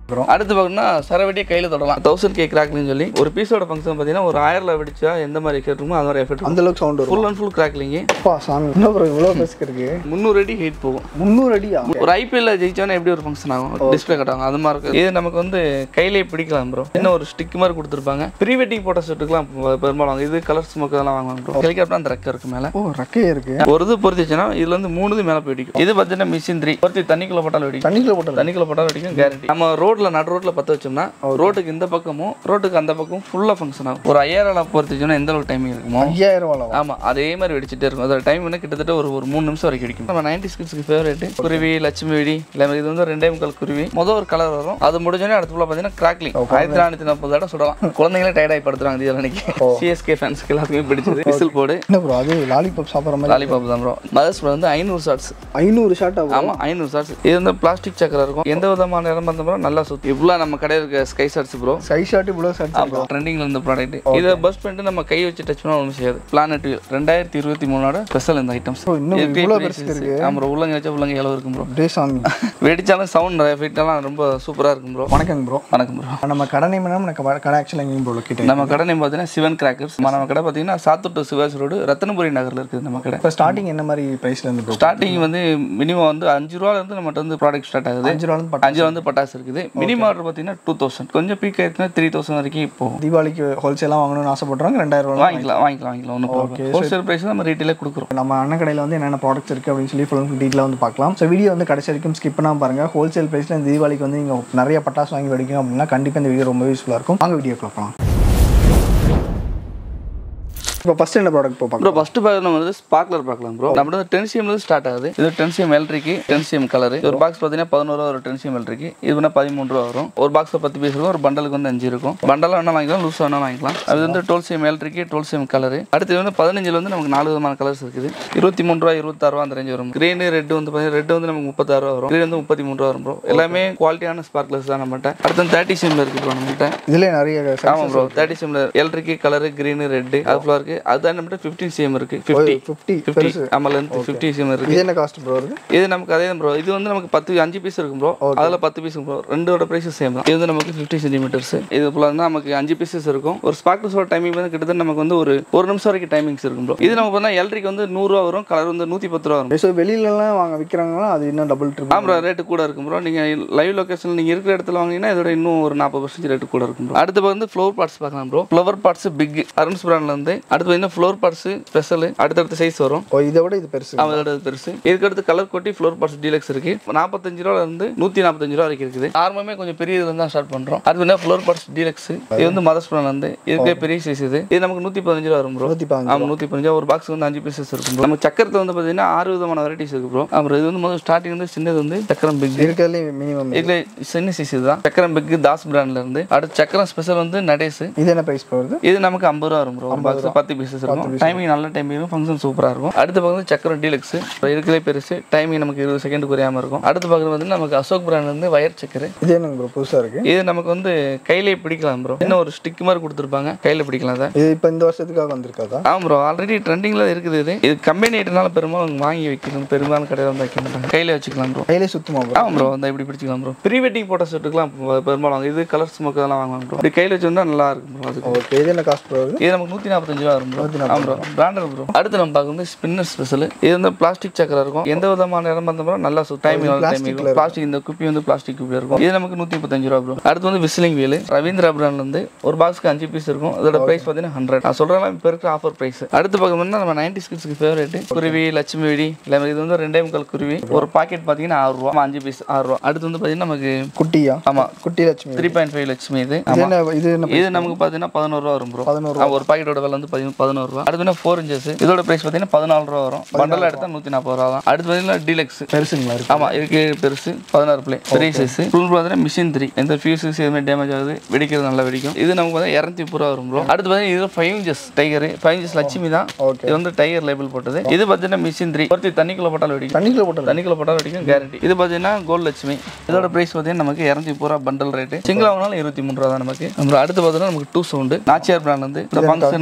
அடுத்து பார்த்தீங்கன்னா சரவெடியை கையில் தொடலாம் தௌசண்ட் கே கிராக்லிங் சொல்லி ஒரு பீஸோட ஃபங்க்ஷன் பார்த்தீங்கன்னா ஒரு ஆயிரம் வெடிச்சா எந்த மாதிரி எஃபெக்ட் இருக்குமோ அது மாதிரி எஃபெக்ட் அந்த அளவுக்கு சவுண்ட் வரும் ஃபுல் அண்ட் ஃபுல் கிராக்லிங் அப்பா சாமி என்ன ப்ரோ இவ்வளோ பெருசுக்கு இருக்கு முந்நூறு அடி ஹீட் போகும் முந்நூறு அடியா ஒரு ஐபிஎல்ல ஜெயிச்சோன்னா எப்படி ஒரு ஃபங்க்ஷன் ஆகும் டிஸ்பிளே கட்டாகும் அது மாதிரி இருக்கு இது நமக்கு வந்து கையிலே பிடிக்கலாம் ப்ரோ இன்னும் ஒரு ஸ்டிக் மாதிரி கொடுத்துருப்பாங்க ப்ரீ வெட்டிங் போட்டோ ஷூட்டுக்குலாம் பெரும்பாலும் வாங்க இது கலர் ஸ்மோக் இதெல்லாம் வாங்குவாங்க ப்ரோ ஹெலிகாப்டர் அந்த ரெக்க இருக்கு மேலே ஓ ரெக்கையே இருக்கு ஒரு இது பொறுத்துச்சுன்னா இதுல இருந்து மூணு இது மேலே போய் வெடிக்கும் இது பார்த்தீங்கன்னா மிஷின் த்ரீ பொறுத்து தண்ணிக்குள்ள போட்டாலும் வெடிக்கும் தண்ணிக்குள்ள போட்டது தண்ணிக்குள்ள போட்டாலும் வெடிக்கும் கேரண்டி நம்ம ரோட்ல நடு ரோட்ல பத்த வச்சோம்னா ரோட்டுக்கு இந்த பக்கமும் ரோட்டுக்கு அந்த பக்கமும் ஃபுல்லா ஃபங்க்ஷன் ஆகும் ஒரு ஐயாயிரம் பொறுத்துச்சுன்னா எந்த அளவுக்கு டைமிங் இருக்குமோ ஐயாயிரம் ரூபாய் ஆமா அதே மாதிரி வெடிச்சிட்டே இருக்கும் அதோட டைம் வந்து கிட்டத்தட்ட ஒரு ஒரு மூணு நிமிஷம் வரைக்கும் வெடிக்கும் நம்ம நைன்டி ஸ்கிட்ஸ்க்கு ஃபேவரட் குருவி லட்சுமி வெடி இல்லை இது வந்து ரெண்டே முக்கால் குருவி மொதல் ஒரு கலர் வரும் அது முடிஞ்சோடனே அடுத்த ஃபுல்லாக பார்த்தீங்கன்னா கிராக்லிங் ஆயிரத்தி நானூற்றி நாற்பது தடவை சுடலாம் குழந்தைங்களே டயர்டாகி படுத்துறாங்க இது அன்னைக்கு சிஎஸ்கே ஃபேன்ஸ்க்கு எல்லாத்துக்குமே பிடிச்சது விசில் போடு என்ன ப்ரோ அது லாலிபாப் சாப்பிட்ற மாதிரி லாலிபாப் தான் ப்ரோ மதர்ஸ் வந்து ஐநூறு ஷார்ட்ஸ் ஐநூறு ஷார்ட் ஆகும் ஆமா ஐநூறு ஷார்ட்ஸ் இது வந்து பிளாஸ்டிக் சக்கரம் இருக்கும் எந்த விதமான இடம் வந்தோம் நல்லா சுத்தி இவ்வளோ நம்ம கடையில் இருக்க ஸ்கை ஷார்ட்ஸ் ப்ரோ சை ஷார்ட் இவ்வளோ ஷார்ட் அப்புறம் ட்ரெண்டிங்ல இருந்த ப்ராடக்ட் இதை பஸ் பண்ணிட்டு நம்ம கை வச்சு டச் பண்ணா ஒன்றும் செய்யாது பிளானட் ரெண்டாயிரத்தி இருபத்தி மூணோட ஸ்பெஷல் இந்த ஐட்டம்ஸ் ஓ, இன்னும் இவ்வளோ பெருசுக்கு இருக்கு ஆமா bro. உள்ளங்க வச்சா உள்ளங்க எவ்வளோ இருக்கும் ப்ரோ டே சாமி வெடிச்சாலும் சவுண்ட் எஃபெக்டெல்லாம் ரொம்ப சூப்பராக இருக்கும் ப்ரோ வணக்கங்க ப்ரோ வணக்கம் ப்ரோ நம்ம கடை நேம் என்ன நம்ம கடை ஆக்சுவலாக எங்கேயும் ப்ரோ லொக்கேட் நம்ம கடை நேம் பார்த்தீங்கன்னா சிவன் கிராக்கர்ஸ் நம்ம கடை பார்த்தீங்கன்னா சாத்தூர் டு சிவாஸ் ரோடு ரத்தனபுரி நகரில் இருக்குது நம்ம கடை இப்போ ஸ்டார்டிங் என்ன மாதிரி ப்ரைஸ்ல இருந்து ப்ரோ ஸ்டார்டிங் வந்து மினிமம் வந்து அஞ்சு ரூபால இருந்து நம்மகிட்ட வந்து ப்ராடக்ட் ஸ்டார்ட் ஆகுது அஞ்சு ரூபாலும் பட் அஞ்சு வந்து பட்டாசு இருக்குது மினிமம் ஆர்டர் பார்த்தீங்கன்னா டூ தௌசண்ட் கொஞ்சம் பீக் ஆயிருக்குன்னா த்ரீ தௌசண்ட் வரைக்கும் போகும் தீபாவளிக்கு ஹோல்சேலாக வாங்கணும்னு ஆசைப்படுறோம் ரெண்டாயிரம் ரூபாய் வாங்கிக்கலாம் வாங்கிக்கலாம் வாங்கிக்கலாம் ஒன்றும் ப்ராப்ளம் ஹோல்சேல் ப்ரைஸ் நம்ம ரீட்டெயிலே கொடுக்குறோம் நம்ம அண்ணன் கடையில் வந்து என்னென்ன ப்ராடக்ட்ஸ் இருக்குது அப்படின்னு சொல்லி ஃபுல் டீட்டெயிலாக வந்து பார்க்கலாம் ஸோ வீடியோ வந்து கடைசி வரைக்கும் ஸ்கிப் பண்ணாம பாருங்க ஹோல்சேல் ப்ரைஸில் இந்த தீபாவளிக்கு வந்து நீங்கள் நிறைய பட்டாசு வாங்கி வெடிக்கும் அப்படின்னா கண்டிப்பாக இந்த வீடியோ ரொம்ப யூஸ்ஃபுல்லாக இருக்கும் வாங்க வீடியோ பார்க்கலாம் இப்போ ஃபஸ்ட் என்ன ப்ராடக்ட் இப்போ பார்க்கலாம் ப்ரோ ஃபர்ஸ்ட் பார்க்க நம்ம வந்து ஸ்பார்க்லர் பார்க்கலாம் ப்ரோ நம்ம வந்து டென் சிஎம்ல ஸ்டார்ட் ஆகுது இது ten CM electric ten CM colour ஒரு பாக்ஸ் பார்த்தீங்கன்னா பதினோரு ரூபா ஒரு டென் சிஎம் எலக்ட்ரிக்கு இது வந்து பதிமூணு ரூபா வரும் ஒரு பாக்ஸில் பத்து பீஸ் இருக்கும் ஒரு பண்டலுக்கு வந்து அஞ்சு இருக்கும் பண்டலாக வேணா வாங்கிக்கலாம் லூஸ் வேணா வாங்கிக்கலாம் அது வந்து twelve CM electric twelve CM colour அடுத்து வந்து பதினஞ்சில் வந்து நமக்கு நாலு விதமான கலர்ஸ் இருக்குது இருபத்தி மூணு ரூபா இருபத்தாறு ரூபா அந்த ரேஞ்ச் வரும் கிரீன் ரெட் வந்து பார்த்தீங்கன்னா ரெட் வந்து நமக்கு முப்பத்தாறு ரூபா வரும் கிரீன் வந்து முப்பத்தி மூணு ரூபா வரும் ப்ரோ எல்லாமே குவாலிட்டியான ஸ்பார்க்லர்ஸ் தான் நம்மகிட்ட அடுத்து தேர்ட்டி சிஎம்ல இருக்கு ப்ரோ நம்மகிட்ட இதில் நிறைய ஆமா ப்ரோ தேர்ட்டி சிஎம்ல எலக்ட்ரிக் கலர் கிரீன் ரெட் அது ஃபுல்லாக இருக்கு அதுதான் நம்மகிட்ட ஃபிஃப்டீன் சிஎம் இருக்கு ஃபிஃப்டி ஃபிஃப்டி ஃபிஃப்டி ஆமா லென்த் ஃபிஃப்டி சிஎம் இருக்கு இது என்ன காஸ்ட் ப்ரோ வருது இது நமக்கு அதே ப்ரோ இது வந்து நமக்கு பத்து அஞ்சு பீஸ் இருக்கும் ப்ரோ அதில் பத்து பீஸ் ப்ரோ ரெண்டோட ப்ரைஸ் சேம் தான் இது வந்து நமக்கு ஃபிஃப்டி சென்டிமீட்டர்ஸ் இது ஃபுல்லாக இருந்தால் நமக்கு அஞ்சு பீசஸ் இருக்கும் ஒரு ஸ்பார்க்லஸோட டைமிங் வந்து கிட்டத்தட்ட நமக்கு வந்து ஒரு ஒரு நிமிஷம் வரைக்கும் டைமிங்ஸ் இருக்கும் ப்ரோ இது நமக்கு பார்த்தா எலக்ட்ரிக் வந்து நூறுரூவா வரும் கலர் வந்து நூற்றி பத்து ரூபா வரும் ஸோ வெளியிலலாம் வாங்க விற்கிறாங்கன்னா அது இன்னும் டபுள் ட்ரிபிள் ஆமா ப்ரோ ரேட்டு கூட இருக்கும் ப்ரோ நீங்கள் லைவ் லொகேஷன் நீங்கள் இருக்கிற இடத்துல வாங்கினீங்கன்னா இதோட இன்னும் ஒரு நாற்பது பர்சன்ட் ரேட்டு கூட இருக்கும் ப்ரோ அடுத்து வந்து ஃப்ளோர் பார்ட்ஸ் பார்க்கலாம் bro flower pots big Arun's பிராண்ட்ல இருந்து அடுத்து பார்த்தீங்கன்னா ஃப்ளோர் பார்ட்ஸ் ஸ்பெஷல் அடுத்தடுத்த சைஸ் வரும் ஓ இதை விட இது பெருசு அவன் இதோட பெருசு இதுக்கு அடுத்து கலர் கொட்டி ஃப்ளோர் பார்ட்ஸ் டீலக்ஸ் இருக்கு நாற்பத்தஞ்சு ரூபா இருந்து நூற்றி நாற்பத்தஞ்சு ரூபா வரைக்கும் இருக்குது நார்மலுமே கொஞ்சம் பெரிய இதுல தான் ஸ்டார்ட் பண்ணுறோம் அது வந்து ஃப்ளோர் பார்ட்ஸ் டீலக்ஸ் இது வந்து மதர்ஸ் பிராண்ட் வந்து இதுக்கே பெரிய சைஸ் இது இது நமக்கு நூற்றி பதினஞ்சு ரூபா வரும் ப்ரோ நூற்றி பதினஞ்சு ஆமாம் நூற்றி பதினஞ்சு ஒரு பாக்ஸ் வந்து அஞ்சு பீசஸ் இருக்கும் bro. நம்ம சக்கரத்தில் வந்து பார்த்தீங்கன்னா ஆறு விதமான வெரைட்டிஸ் இருக்கு ப்ரோ அப்புறம் இது வந்து முதல் ஸ்டார்டிங் வந்து சின்னது வந்து சக்கரம் பிக் இருக்கிறதுலே மினிமம் இதுல சின்ன சைஸ் இதுதான் சக்கரம் பிக் தாஸ் பிராண்ட்ல இருந்து அடுத்து சக்கரம் ஸ்பெஷல் வந்து நடேஸ் இது என்ன ப்ரைஸ் வருது இது நமக்கு ஐம்பது ரூபா வரும் ப்ரோ ஒரு பாக்ஸ் பத்து பீசஸ் இருக்கும் டைமிங் நல்ல டைமிங் இருக்கும் ஃபங்க்ஷன் சூப்பராக இருக்கும் அடுத்து பார்க்குறது சக்கரம் டீலக்ஸ் இருக்கிறதே பெருசு டைமிங் நமக்கு இருபது செகண்ட் குறையாம இருக்கும் அடுத்து பார்க்குறது வந்து நமக்கு அசோக் பிராண்ட் வந்து வயர் சக்கரை இது என்னங்க ப்ரோ புதுசாக இருக்குது இது நமக்கு வந்து கையிலே பிடிக்கலாம் ப்ரோ இன்னும் ஒரு ஸ்டிக் மாதிரி கொடுத்துருப்பாங்க கையில பிடிக்கலாம் அதை இது இப்போ இந்த வருஷத்துக்காக வந்திருக்காதா ஆமாம் ப்ரோ ஆல்ரெடி ட்ரெண்டிங்கில் இருக்குது இது இது கம்பெனி ஐட்டனால பெரும்பாலும் வாங்கி வைக்கணும் பெரும்பாலும் கடையில் வந்து வைக்க மாட்டாங்க கையில வச்சுக்கலாம் ப்ரோ கையிலே சுத்தமா ப்ரோ ஆமாம் ப்ரோ அந்த இப்படி பிடிச்சிக்கலாம் ப்ரோ ப்ரீ வெட்டிங் போட்டோ ஷூட்டுக்குலாம் பெரும்பாலும் வாங்க இது கலர் ஸ்மோக் அதெல்லாம் வாங்குவாங்க ப்ரோ இப்படி கையில் வச்சிருந்தா நல்லா இருக்கும் ப்ரோ அதுக்கு ஓகே இது என்ன காஸ்ட் ப்ரோ வருது இது நமக்கு நூற்றி நாற்பத்தஞ்சு ரூபா வரும் ப்ரோ ஆமாம் ப்ரோ பிராண்டட் ப்ரோ அடுத்து நம்ம பார்க்குறது ஸ்பின்னர் ஸ்பெஷல் இது வந்து பிளாஸ்டிக் சக்கரம் இருக்கும் எந்த விதமான இடம் வந்தோம் நல்லா டைம் டைம் இருக்கும் பிளாஸ்டிக் இந்த குப்பி வந்து பிளாஸ்டிக் குப்பி இருக்கும் இது நமக்கு நூற்றி முப்பத்தஞ்சு ரூபா ப்ரோ அடுத்து வந்து விசிலிங் வீல் ரவீந்திரா பிராண்ட்ல இருந்து ஒரு பாக்ஸ்க்கு அஞ்சு பீஸ் இருக்கும் அதோட பிரைஸ் பார்த்தீங்கன்னா ஹண்ட்ரட் நான் சொல்கிறேன் இப்போ இருக்கிற ஆஃபர் பிரைஸ் அடுத்து பார்க்கணும்னா நம்ம நைன்டி ஸ்கிட்ஸ்க்கு ஃபேவரட் குருவி லட்சுமி வெடி இல்லை இது வந்து ரெண்டே முக்கால் குருவி ஒரு பாக்கெட் பார்த்தீங்கன்னா ஆறு ரூபா ஆமா, அஞ்சு பீஸ் ஆறு ரூபா அடுத்து வந்து பார்த்தீங்கன்னா நமக்கு குட்டியா ஆமாம் குட்டி Lakshmi three point five Lakshmi இது இது என்ன இது என்ன இது நமக்கு பார்த்தீங்கன்னா பதினோரு ரூபா வரும் ப்ரோ பதினோரு ஆ, ஒரு பாக்கெட்டோட விலை வந்து பதி- பதினோரு ரூபா அடுத்து ஃபோர் இன்ச்சஸ் இதோட பிரைஸ் பார்த்தீங்கன்னா பதினாலு ரூபா வரும் பண்டல் எடுத்தா நூற்றி நாற்பது ரூபா தான் அடுத்து பார்த்தீங்கன்னா டீலக்ஸ் பெருசுங்களா இருக்கு ஆமா இதுக்கு பெருசு பதினாறு பிளே பெரிய சைஸ் ஃபுல் பார்த்தீங்கன்னா மிஷின் த்ரீ எந்த ஃபியூசஸ் எதுவுமே டேமேஜ் ஆகுது வெடிக்கிறது நல்லா வெடிக்கும் இது நமக்கு பார்த்தீங்கன்னா இரநூத்தி முப்பது ரூபா வரும் ப்ரோ அடுத்து பார்த்தீங்கன்னா இது five inches tiger five inches Lakshmi தான் ஓகே இது வந்து டைகர் லேபிள் போட்டது இது பார்த்தீங்கன்னா மிஷின் த்ரீ ஒருத்தி தண்ணிக்குள்ள போட்டாலும் வெடிக்கும் தண்ணிக்குள்ள போட்டது தண்ணிக்குள்ள போட்டாலும் வெடிக்கும் கேரண்டி இது பார்த்தீங்கன்னா கோல்ட் லட்சுமி இதோட பிரைஸ் பார்த்தீங்கன்னா நமக்கு இரநூத்தி முப்பது ரூபா பண்டல் ரேட்டு சிங்கிள் வாங்கினாலும் இருபத்தி மூணு ரூபா தான் நமக்கு அப்புறம் அடுத்து பார்த்தீங்கன்னா நமக்கு டூ சவுண்டு நாச்சியார் பிராண்ட் வந்து இந்த ஃபங்க்ஷன் வந்து சூப்பராக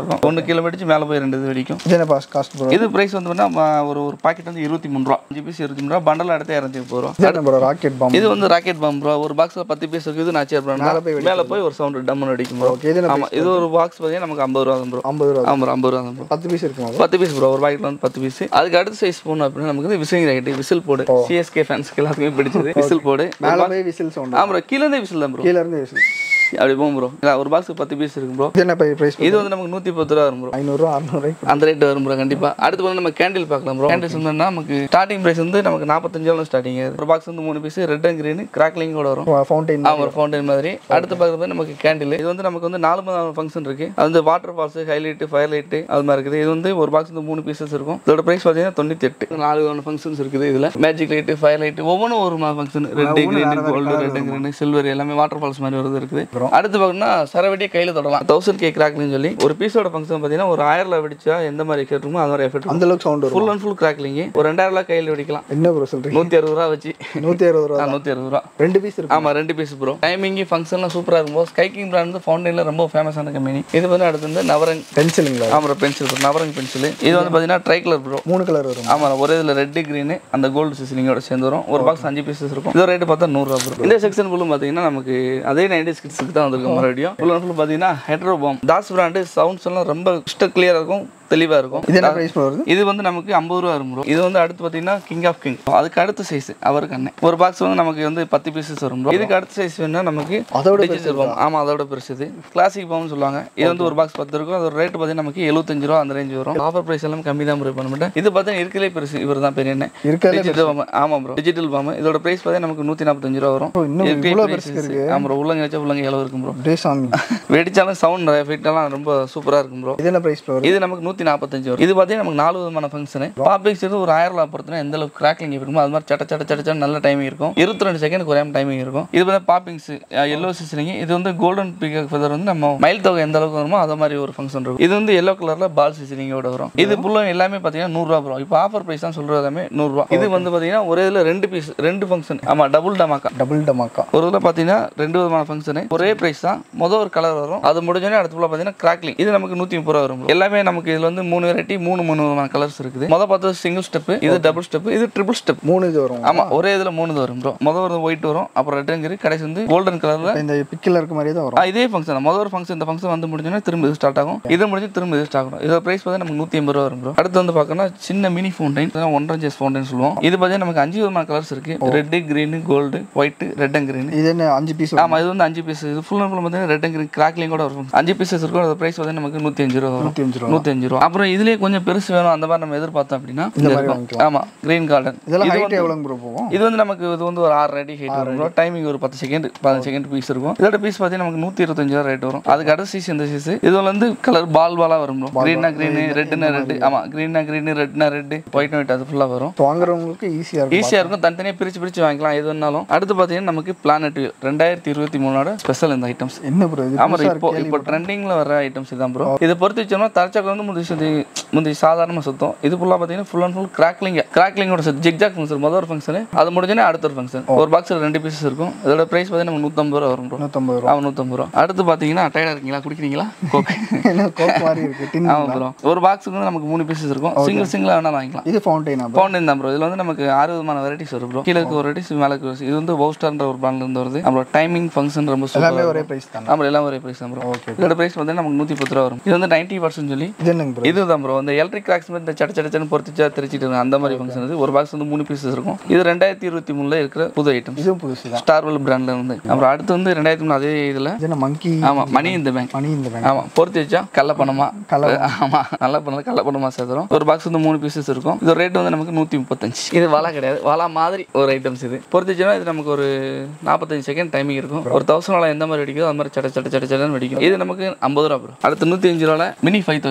இருக்கும் ஒன்று கீழே வெடிச்சு மேலே போய் ரெண்டு இது வெடிக்கும் இது என்ன பாஸ் காஸ்ட் ப்ரோ இது பிரைஸ் வந்து பார்த்தீங்கன்னா ம- ஒரு ஒரு பாக்கெட் வந்து இருபத்தி மூணு ரூபா அஞ்சு பீஸ் இருபத்தி மூணு ரூபா பண்டல் எடுத்து இரநூத்தி முப்பது ரூபா இது என்ன ப்ரோ ராக்கெட் பாம்பு இது வந்து ராக்கெட் பாம் ப்ரோ ஒரு பாக்ஸில் பத்து பீஸ் இருக்குது நான் சேர் மேலே போய் பண்ணேன் மேலே போய் ஒரு சவுண்ட் டம்னு அடிக்கும் ப்ரோ ஓகே இது என்ன ஆமாம் இது ஒரு பாக்ஸ் பார்த்தீங்கன்னா நமக்கு ஐம்பது ரூபா தான் ப்ரோ ஐம்பது ரூபா ஆமாம் ஐம்பது ரூபா தான் ப்ரோ பத்து பீஸ் இருக்குமா bro? பத்து பீஸ் ப்ரோ ஒரு பாக்கெட்ல வந்து பத்து பீஸ் அதுக்கு அடுத்த சைஸ் போகணும் அப்படின்னா நமக்கு வந்து விசில் ரைட்டு விசில் போடு சிஎஸ்கே ஃபேன்ஸ்க்கு எல்லாத்துக்குமே பிடிச்சது விசில் போடு மேலே போய் விசில் சவுண்ட் ஆமாம் ப்ரோ கீழே இருந்தே விசில் தான் ப்ரோ கீழே இருந்து விசில் அப்படி போகும் ப்ரோ இல்லை ஒரு பாக்ஸுக்கு பத்து பீஸ் இருக்கும் ப்ரோ இது என்ன ப்ரைஸ் இது வந்து நமக்கு நூற்றி பத்து ரூபா வரும் ப்ரோ ஐநூறுரூவா அறநூறுவாய்க்கு அந்த ரேட் வரும் ப்ரோ கண்டிப்பா அடுத்து வந்து நம்ம கேண்டில் பார்க்கலாம் ப்ரோ கேண்டில்ஸ் வந்து நமக்கு ஸ்டார்டிங் பிரைஸ் வந்து நமக்கு நாற்பத்தஞ்சாலும் ஸ்டார்டிங் ஒரு பாக்ஸ் வந்து மூணு piece red and green crackling கூட வரும் ஃபவுண்டைன் ஆமாம் ஒரு ஃபவுண்டைன் மாதிரி அடுத்து பார்க்குறது நமக்கு கேண்டில் இது வந்து நமக்கு வந்து நாலு நாலு ஃபங்க்ஷன் இருக்கு அது வந்து water falls highlight fire light அது மாதிரி இருக்குது இது வந்து ஒரு பாக்ஸ் வந்து மூணு பீசஸ் இருக்கும் இதோட பிரைஸ் பார்த்தீங்கன்னா தொண்ணூற்றி எட்டு நாலு விதமான ஃபங்க்ஷன்ஸ் இருக்குது இதில் மேஜிக் லைட் ஃபயர் லைட் ஒவ்வொன்றும் ஒரு function red green gold red green silver எல்லாமே வாட்டர் ஃபால்ஸ் மாதிரி வருது இருக்குது அடுத்து பார்த்தீங்கன்னா சரவெடியே கையில் தொடலாம் தௌசண்ட் கே கிராக்லிங் சொல்லி ஒரு பீஸோட ஃபங்க்ஷன் பார்த்தீங்கன்னா ஒரு ஆயிரம் வெடிச்சா எந்த மாதிரி எஃபெக்ட் இருக்குமோ அது மாதிரி எஃபெக்ட் அந்த அளவுக்கு சவுண்ட் வரும் ஃபுல் அண்ட் ஃபுல் கிராக்லிங் ஒரு ரெண்டாயிரம் ரூபாய் கையில் வெடிக்கலாம் என்ன ப்ரோ சொல்றீங்க நூற்றி அறுபது ரூபா வச்சு நூற்றி அறுபது ரூபா நூற்றி அறுபது ரூபா ரெண்டு பீஸ் இருக்கு ஆமா ரெண்டு பீஸ் ப்ரோ டைமிங் ஃபங்க்ஷன்லாம் சூப்பரா இருக்கும் ஸ்கை கிங் பிராண்ட் வந்து ஃபவுண்டன்ல ரொம்ப ஃபேமஸான கம்பெனி இது வந்து அடுத்து வந்து நவரங் பென்சிலுங்களா ஆமா பென்சில் ப்ரோ நவரங் பென்சில் இது வந்து பாத்தீங்கன்னா ட்ரை கலர் ப்ரோ மூணு கலர் வரும் ஆமா ஒரே இதுல ரெட் கிரீன் அந்த கோல்டு சீசனிங்கோட சேர்ந்து வரும் ஒரு பாக்ஸ் அஞ்சு பீசஸ் இருக்கும் இது ரேட் பார்த்தா நூறுரூவா ப்ரோ இந்த செக்ஷன் ஃபுல்லும் பாத்தீங்கன்னா நமக்கு அதே நைன்டி ஸ்கிட்ஸுக்கு தான் வந்திருக்கும் மறுபடியும் ஃபுல் அண்ட் ஃபுல் பாத்தீங்கன்னா ஹெட்ரோபாம் தாஸ் பிராண்டு சவுண்ட்ஸ் எல்லாம் ரொம்ப கிறிஸ்டல் கிளியரா இருக்கும் தெளிவா இருக்கும் இது என்ன ப்ரைஸ் வருது இது வந்து நமக்கு ஐம்பது ரூபா வரும் bro. இது வந்து அடுத்து பார்த்தீங்கன்னா கிங் ஆஃப் கிங் அதுக்கு அடுத்த சைஸ் அவருக்கு அண்ணன் ஒரு பாக்ஸ் வந்து நமக்கு வந்து பத்து பீசஸ் வரும் bro. இதுக்கு அடுத்த சைஸ் வேணும்னா நமக்கு அதோட டிஜிட்டல் பாம் ஆமா அதோட பெருசு இது கிளாசிக் பாம்னு சொல்லுவாங்க இது வந்து ஒரு பாக்ஸ் பத்து இருக்கும் அதோட ரேட் பார்த்தீங்கன்னா நமக்கு எழுபத்தஞ்சு ரூபா அந்த ரேஞ்ச் வரும் ஆஃபர் பிரைஸ் எல்லாம் கம்மி தான் ப்ரோ பண்ண மாட்டேன் இது பார்த்தீங்கன்னா இருக்கலே பெருசு இவர் தான் பெரிய அண்ணன் இருக்கறதுலே டிஜிட்டல் பாம் ஆமா ப்ரோ டிஜிட்டல் பாம் இதோட பிரைஸ் பார்த்தீங்கன்னா நமக்கு நூற்றி நாற்பத்தஞ்சு ரூபா வரும் இன்னும் இருக்கே இவ்வளோ prices. பெருசு இருக்கு ஆமா ப்ரோ உள்ளங்க வச்சா உள்ளங்க எவ்வளோ இருக்கும் ப்ரோ டே சாமி வெடிச்சாலும் சவுண்ட் எஃபெக்ட் எல்லாம் ரொம்ப சூப்பரா இருக்கும் ப்ரோ இது என்ன ப்ரைஸ் வருது இது நமக்கு நூற்றி நாற்பத்தஞ்சு வரும் இது பார்த்தீங்கன்னா நமக்கு நாலு விதமான ஃபங்க்ஷனு பாப்பிக்ஸ் இது ஒரு ஆயிரம் ரூபா பொறுத்தனா எந்த அளவுக்கு கிராக்லிங் இருக்குமோ அது மாதிரி சட்ட சட்ட சட்ட சட்ட நல்ல டைமிங் இருக்கும் இருபத்தி ரெண்டு செகண்ட் குறையாம டைமிங் இருக்கும் இது வந்து பாப்பிங்ஸ் எல்லோ சிஸ்லிங் இது வந்து கோல்டன் பிகக் ஃபெதர் வந்து நம்ம மயில் தொகை எந்த அளவுக்கு வருமோ அது மாதிரி ஒரு ஃபங்க்ஷன் இருக்கும் இது வந்து எல்லோ கலர்ல பால் சிஸ்லிங்கோட வரும் இது ஃபுல்லும் எல்லாமே பார்த்தீங்கன்னா நூறுரூவா வரும் இப்போ ஆஃபர் ப்ரைஸ் தான் சொல்றது எல்லாமே நூறுரூவா இது வந்து பார்த்தீங்கன்னா ஒரே இதில் ரெண்டு பீஸ் ரெண்டு ஃபங்க்ஷன் ஆமா டபுள் டமாக்கா டபுள் டமாக்கா ஒரு இதில் பார்த்தீங்கன்னா ரெண்டு விதமான ஃபங்க்ஷனு ஒரே ப்ரைஸ் தான் மொதல் ஒரு கலர் வரும் அது முடிஞ்சோடனே அடுத்த ஃபுல்லாக பார்த்தீங்கன்னா கிராக்லிங் இது நமக்கு நூற்றி முப்பது ரூபா வரும் எல்லாமே நமக்கு இதில் வந்து மூணு வெரைட்டி மூணு மூணு விதமான கலர்ஸ் இருக்குது மொதல் பார்த்தது சிங்கிள் ஸ்டெப் இது டபுள் ஸ்டெப் இது ட்ரிபிள் ஸ்டெப் மூணு இது வரும் ஆமா ஒரே இதில் மூணு இது வரும் ப்ரோ மொதல் ஒரு ஒயிட் வரும் அப்புறம் ரெட்டுங்கிற கடைசி வந்து கோல்டன் கலரில் இந்த பிக்கில் இருக்க மாதிரியே தான் வரும் இதே ஃபங்க்ஷன் மொதல் ஒரு ஃபங்க்ஷன் இந்த ஃபங்க்ஷன் வந்து முடிஞ்சோன்னா திரும்ப இது ஸ்டார்ட் ஆகும் இது முடிஞ்சு திரும்ப இது ஸ்டார்ட் ஆகும் இதோட ப்ரைஸ் பார்த்தா நமக்கு நூற்றி எண்பது ரூபா வரும் ப்ரோ அடுத்து வந்து பார்க்கணும்னா சின்ன மினி ஃபவுண்டைன் ஒன்றரை ஜெஸ் ஃபவுண்டைன் சொல்லுவோம் இது பார்த்தீங்கன்னா நமக்கு அஞ்சு விதமான கலர்ஸ் இருக்கு red green gold white red and green இது என்ன அஞ்சு பீஸ் ஆமா இது வந்து அஞ்சு பீஸ் இது ஃபுல் அண்ட் ஃபுல் பார்த்தீங்கன்னா ரெட் அண்ட் கிரீன் கிராக்லிங் கூட வரும் அஞ்சு பீசஸ் இருக்கும் அது ப்ரைஸ் வந்து நமக்கு நூற்றி அஞ்சு ரூபா வரும் நூற்றி அஞ்சு ரூபா நூற்றி அஞ்சு ரூபா அப்புறம் இதுலேயே கொஞ்சம் பெருசு வேணும் அந்த மாதிரி நம்ம எதிர்பார்த்தோம் அப்படின்னா இந்த மாதிரி இருக்கும். வாங்கிக்கலாம். ஆமா கிரீன் கார்டன் இதெல்லாம் ஹைட் எவ்வளோங்க ப்ரோ போகும் இது வந்து நமக்கு இது வந்து ஒரு ஆறு அடி ஹைட் வரும் டைமிங் ஒரு பத்து செகண்ட் பதினஞ்சு செகண்ட் பீஸ் இருக்கும் இதோட பீஸ் பார்த்தீங்கன்னா நமக்கு நூற்றி இருபத்தஞ்சு ரூபா ரேட் வரும் அதுக்கு அடுத்த சீஸ் இந்த சீஸ் இதுல வந்து கலர் பால் பாலா வரும் க்ரீனா க்ரீன் ரெட்னா ரெட் ஆமா க்ரீனா க்ரீன் ரெட்னா ரெட் ஒயிட் ஒயிட் அது ஃபுல்லா வரும் So, வாங்குறவங்களுக்கு ஈஸியாக இருக்கும் ஈஸியாக இருக்கும் தனித்தனியாக பிரிச்சு பிரிச்சு வாங்கிக்கலாம் எது வேணாலும் அடுத்து பார்த்தீங்கன்னா நமக்கு பிளானட் ரெண்டாயிரத்தி இருபத்தி மூணோட ஸ்பெஷல் இந்த ஐட்டம்ஸ் என்ன ப்ரோ இது ஆமா இப்போ இப்போ ட்ரெண்டிங்ல வர ஐட்டம்ஸ் இதான் ப்ரோ இதை பொறுத்து வச்சோம்னா தரச்சக்கரம் வந்து முந்தி சுத்தி முந்தி சாதாரணமாக சுத்தம் இது ஃபுல்லாக பார்த்தீங்கன்னா ஃபுல் அண்ட் ஃபுல் கிராக்லிங் கிராக்லிங்கோட சுத்தி ஜிக்ஜாக் ஃபங்க்ஷன் முதல் ஒரு ஃபங்க்ஷன் அது முடிஞ்சோடனே அடுத்த ஒரு ஃபங்க்ஷன் ஒரு பாக்ஸில் ரெண்டு பீசஸ் இருக்கும் இதோட ப்ரைஸ் பார்த்தீங்கன்னா நமக்கு நூற்றம்பது ரூபா வரும் ப்ரோ நூற்றம்பது ரூபா ஆமாம் நூற்றம்பது ரூபா அடுத்து பார்த்தீங்கன்னா டயர்டாக இருக்கீங்களா குடிக்கிறீங்களா கோக் என்ன கோக் மாதிரி இருக்கு டின் ஆமாம் ப்ரோ ஒரு பாக்ஸுக்கு வந்து நமக்கு மூணு பீசஸ் இருக்கும் சிங்கிள் சிங்கிளாக வேணாலும் வாங்கிக்கலாம் இது ஃபவுண்டைனா ப்ரோ ஃபவுண்டன் தான் ப்ரோ இதில் வந்து நமக்கு ஆறு விதமான வெரைட்டிஸ் வரும் ப்ரோ கீழே இருக்க ஒரு வெரைட்டிஸ் மேலே இருக்க varieties. இது வந்து பவுஸ்டார்ன்ற ஒரு பிராண்ட்ல இருந்து வருது அப்புறம் டைமிங் ஃபங்க்ஷன் ரொம்ப எல்லாமே சூப்பராக ஒரே ப்ரைஸ் தானே ஆமாம் எல்லாம் ஒரே ப்ரைஸ் தான் ப்ரோ ஓகே இதோட ப்ரைஸ் வந்து நமக்கு நூற்றி பத்து ரூபா வரும் இது வந்து நைன்ட்டி பர்சன்ட் சொல்லி இது என்னங்க ப்ரோ இதுதான் ப்ரோ இந்த எலக்ட்ரிக் கிராக்ஸ் மாதிரி இந்த சட்ட சட்டச்சன்னு பொறுத்துச்சா தெரிச்சிட்டு இருந்த அந்த மாதிரி ஃபங்க்ஷன் இது ஒரு பாக்ஸ் வந்து மூணு பீசஸ் இருக்கும் இது ரெண்டாயிரத்தி இருபத்தி மூணுல இருக்கிற புது ஐட்டம் இதுவும் புதுசு தான் ஸ்டார்வெல் பிராண்ட்ல இருந்து அப்புறம் அடுத்து வந்து ரெண்டாயிரத்தி மூணு அதே இதில் இது என்ன மங்கி ஆமாம் மணி இந்த பேங்க் மணி இந்த பேங்க் ஆமா பொறுத்து வச்சா கள்ள பணமா கள்ள ஆமா நல்ல பணம் கள்ள பணமா சேர்த்துரும் ஒரு பாக்ஸ் வந்து மூணு பீசஸ் இருக்கும் இது ரேட் வந்து நமக்கு நூத்தி முப்பத்தஞ்சு இது வாழா கிடையாது வாழா மாதிரி ஒரு ஐட்டம்ஸ் இது பொறுத்து வச்சுன்னா இது நமக்கு ஒரு நாற்பத்தஞ்சு செகண்ட் டைமிங் இருக்கும் ஒரு தௌசண்ட் வாழை எந்த மாதிரி வெடிக்குதோ அது மாதிரி சட்ட சட்ட சட்ட சட்டன்னு வெடிக்கும் இது நமக்கு ஐம்பது ரூபா ப்ரோ அடுத்து நூத்தி அஞ்சு ரூபாய் மினி ஃபைவ் தௌசண்ட் ப்ரோ ஒரு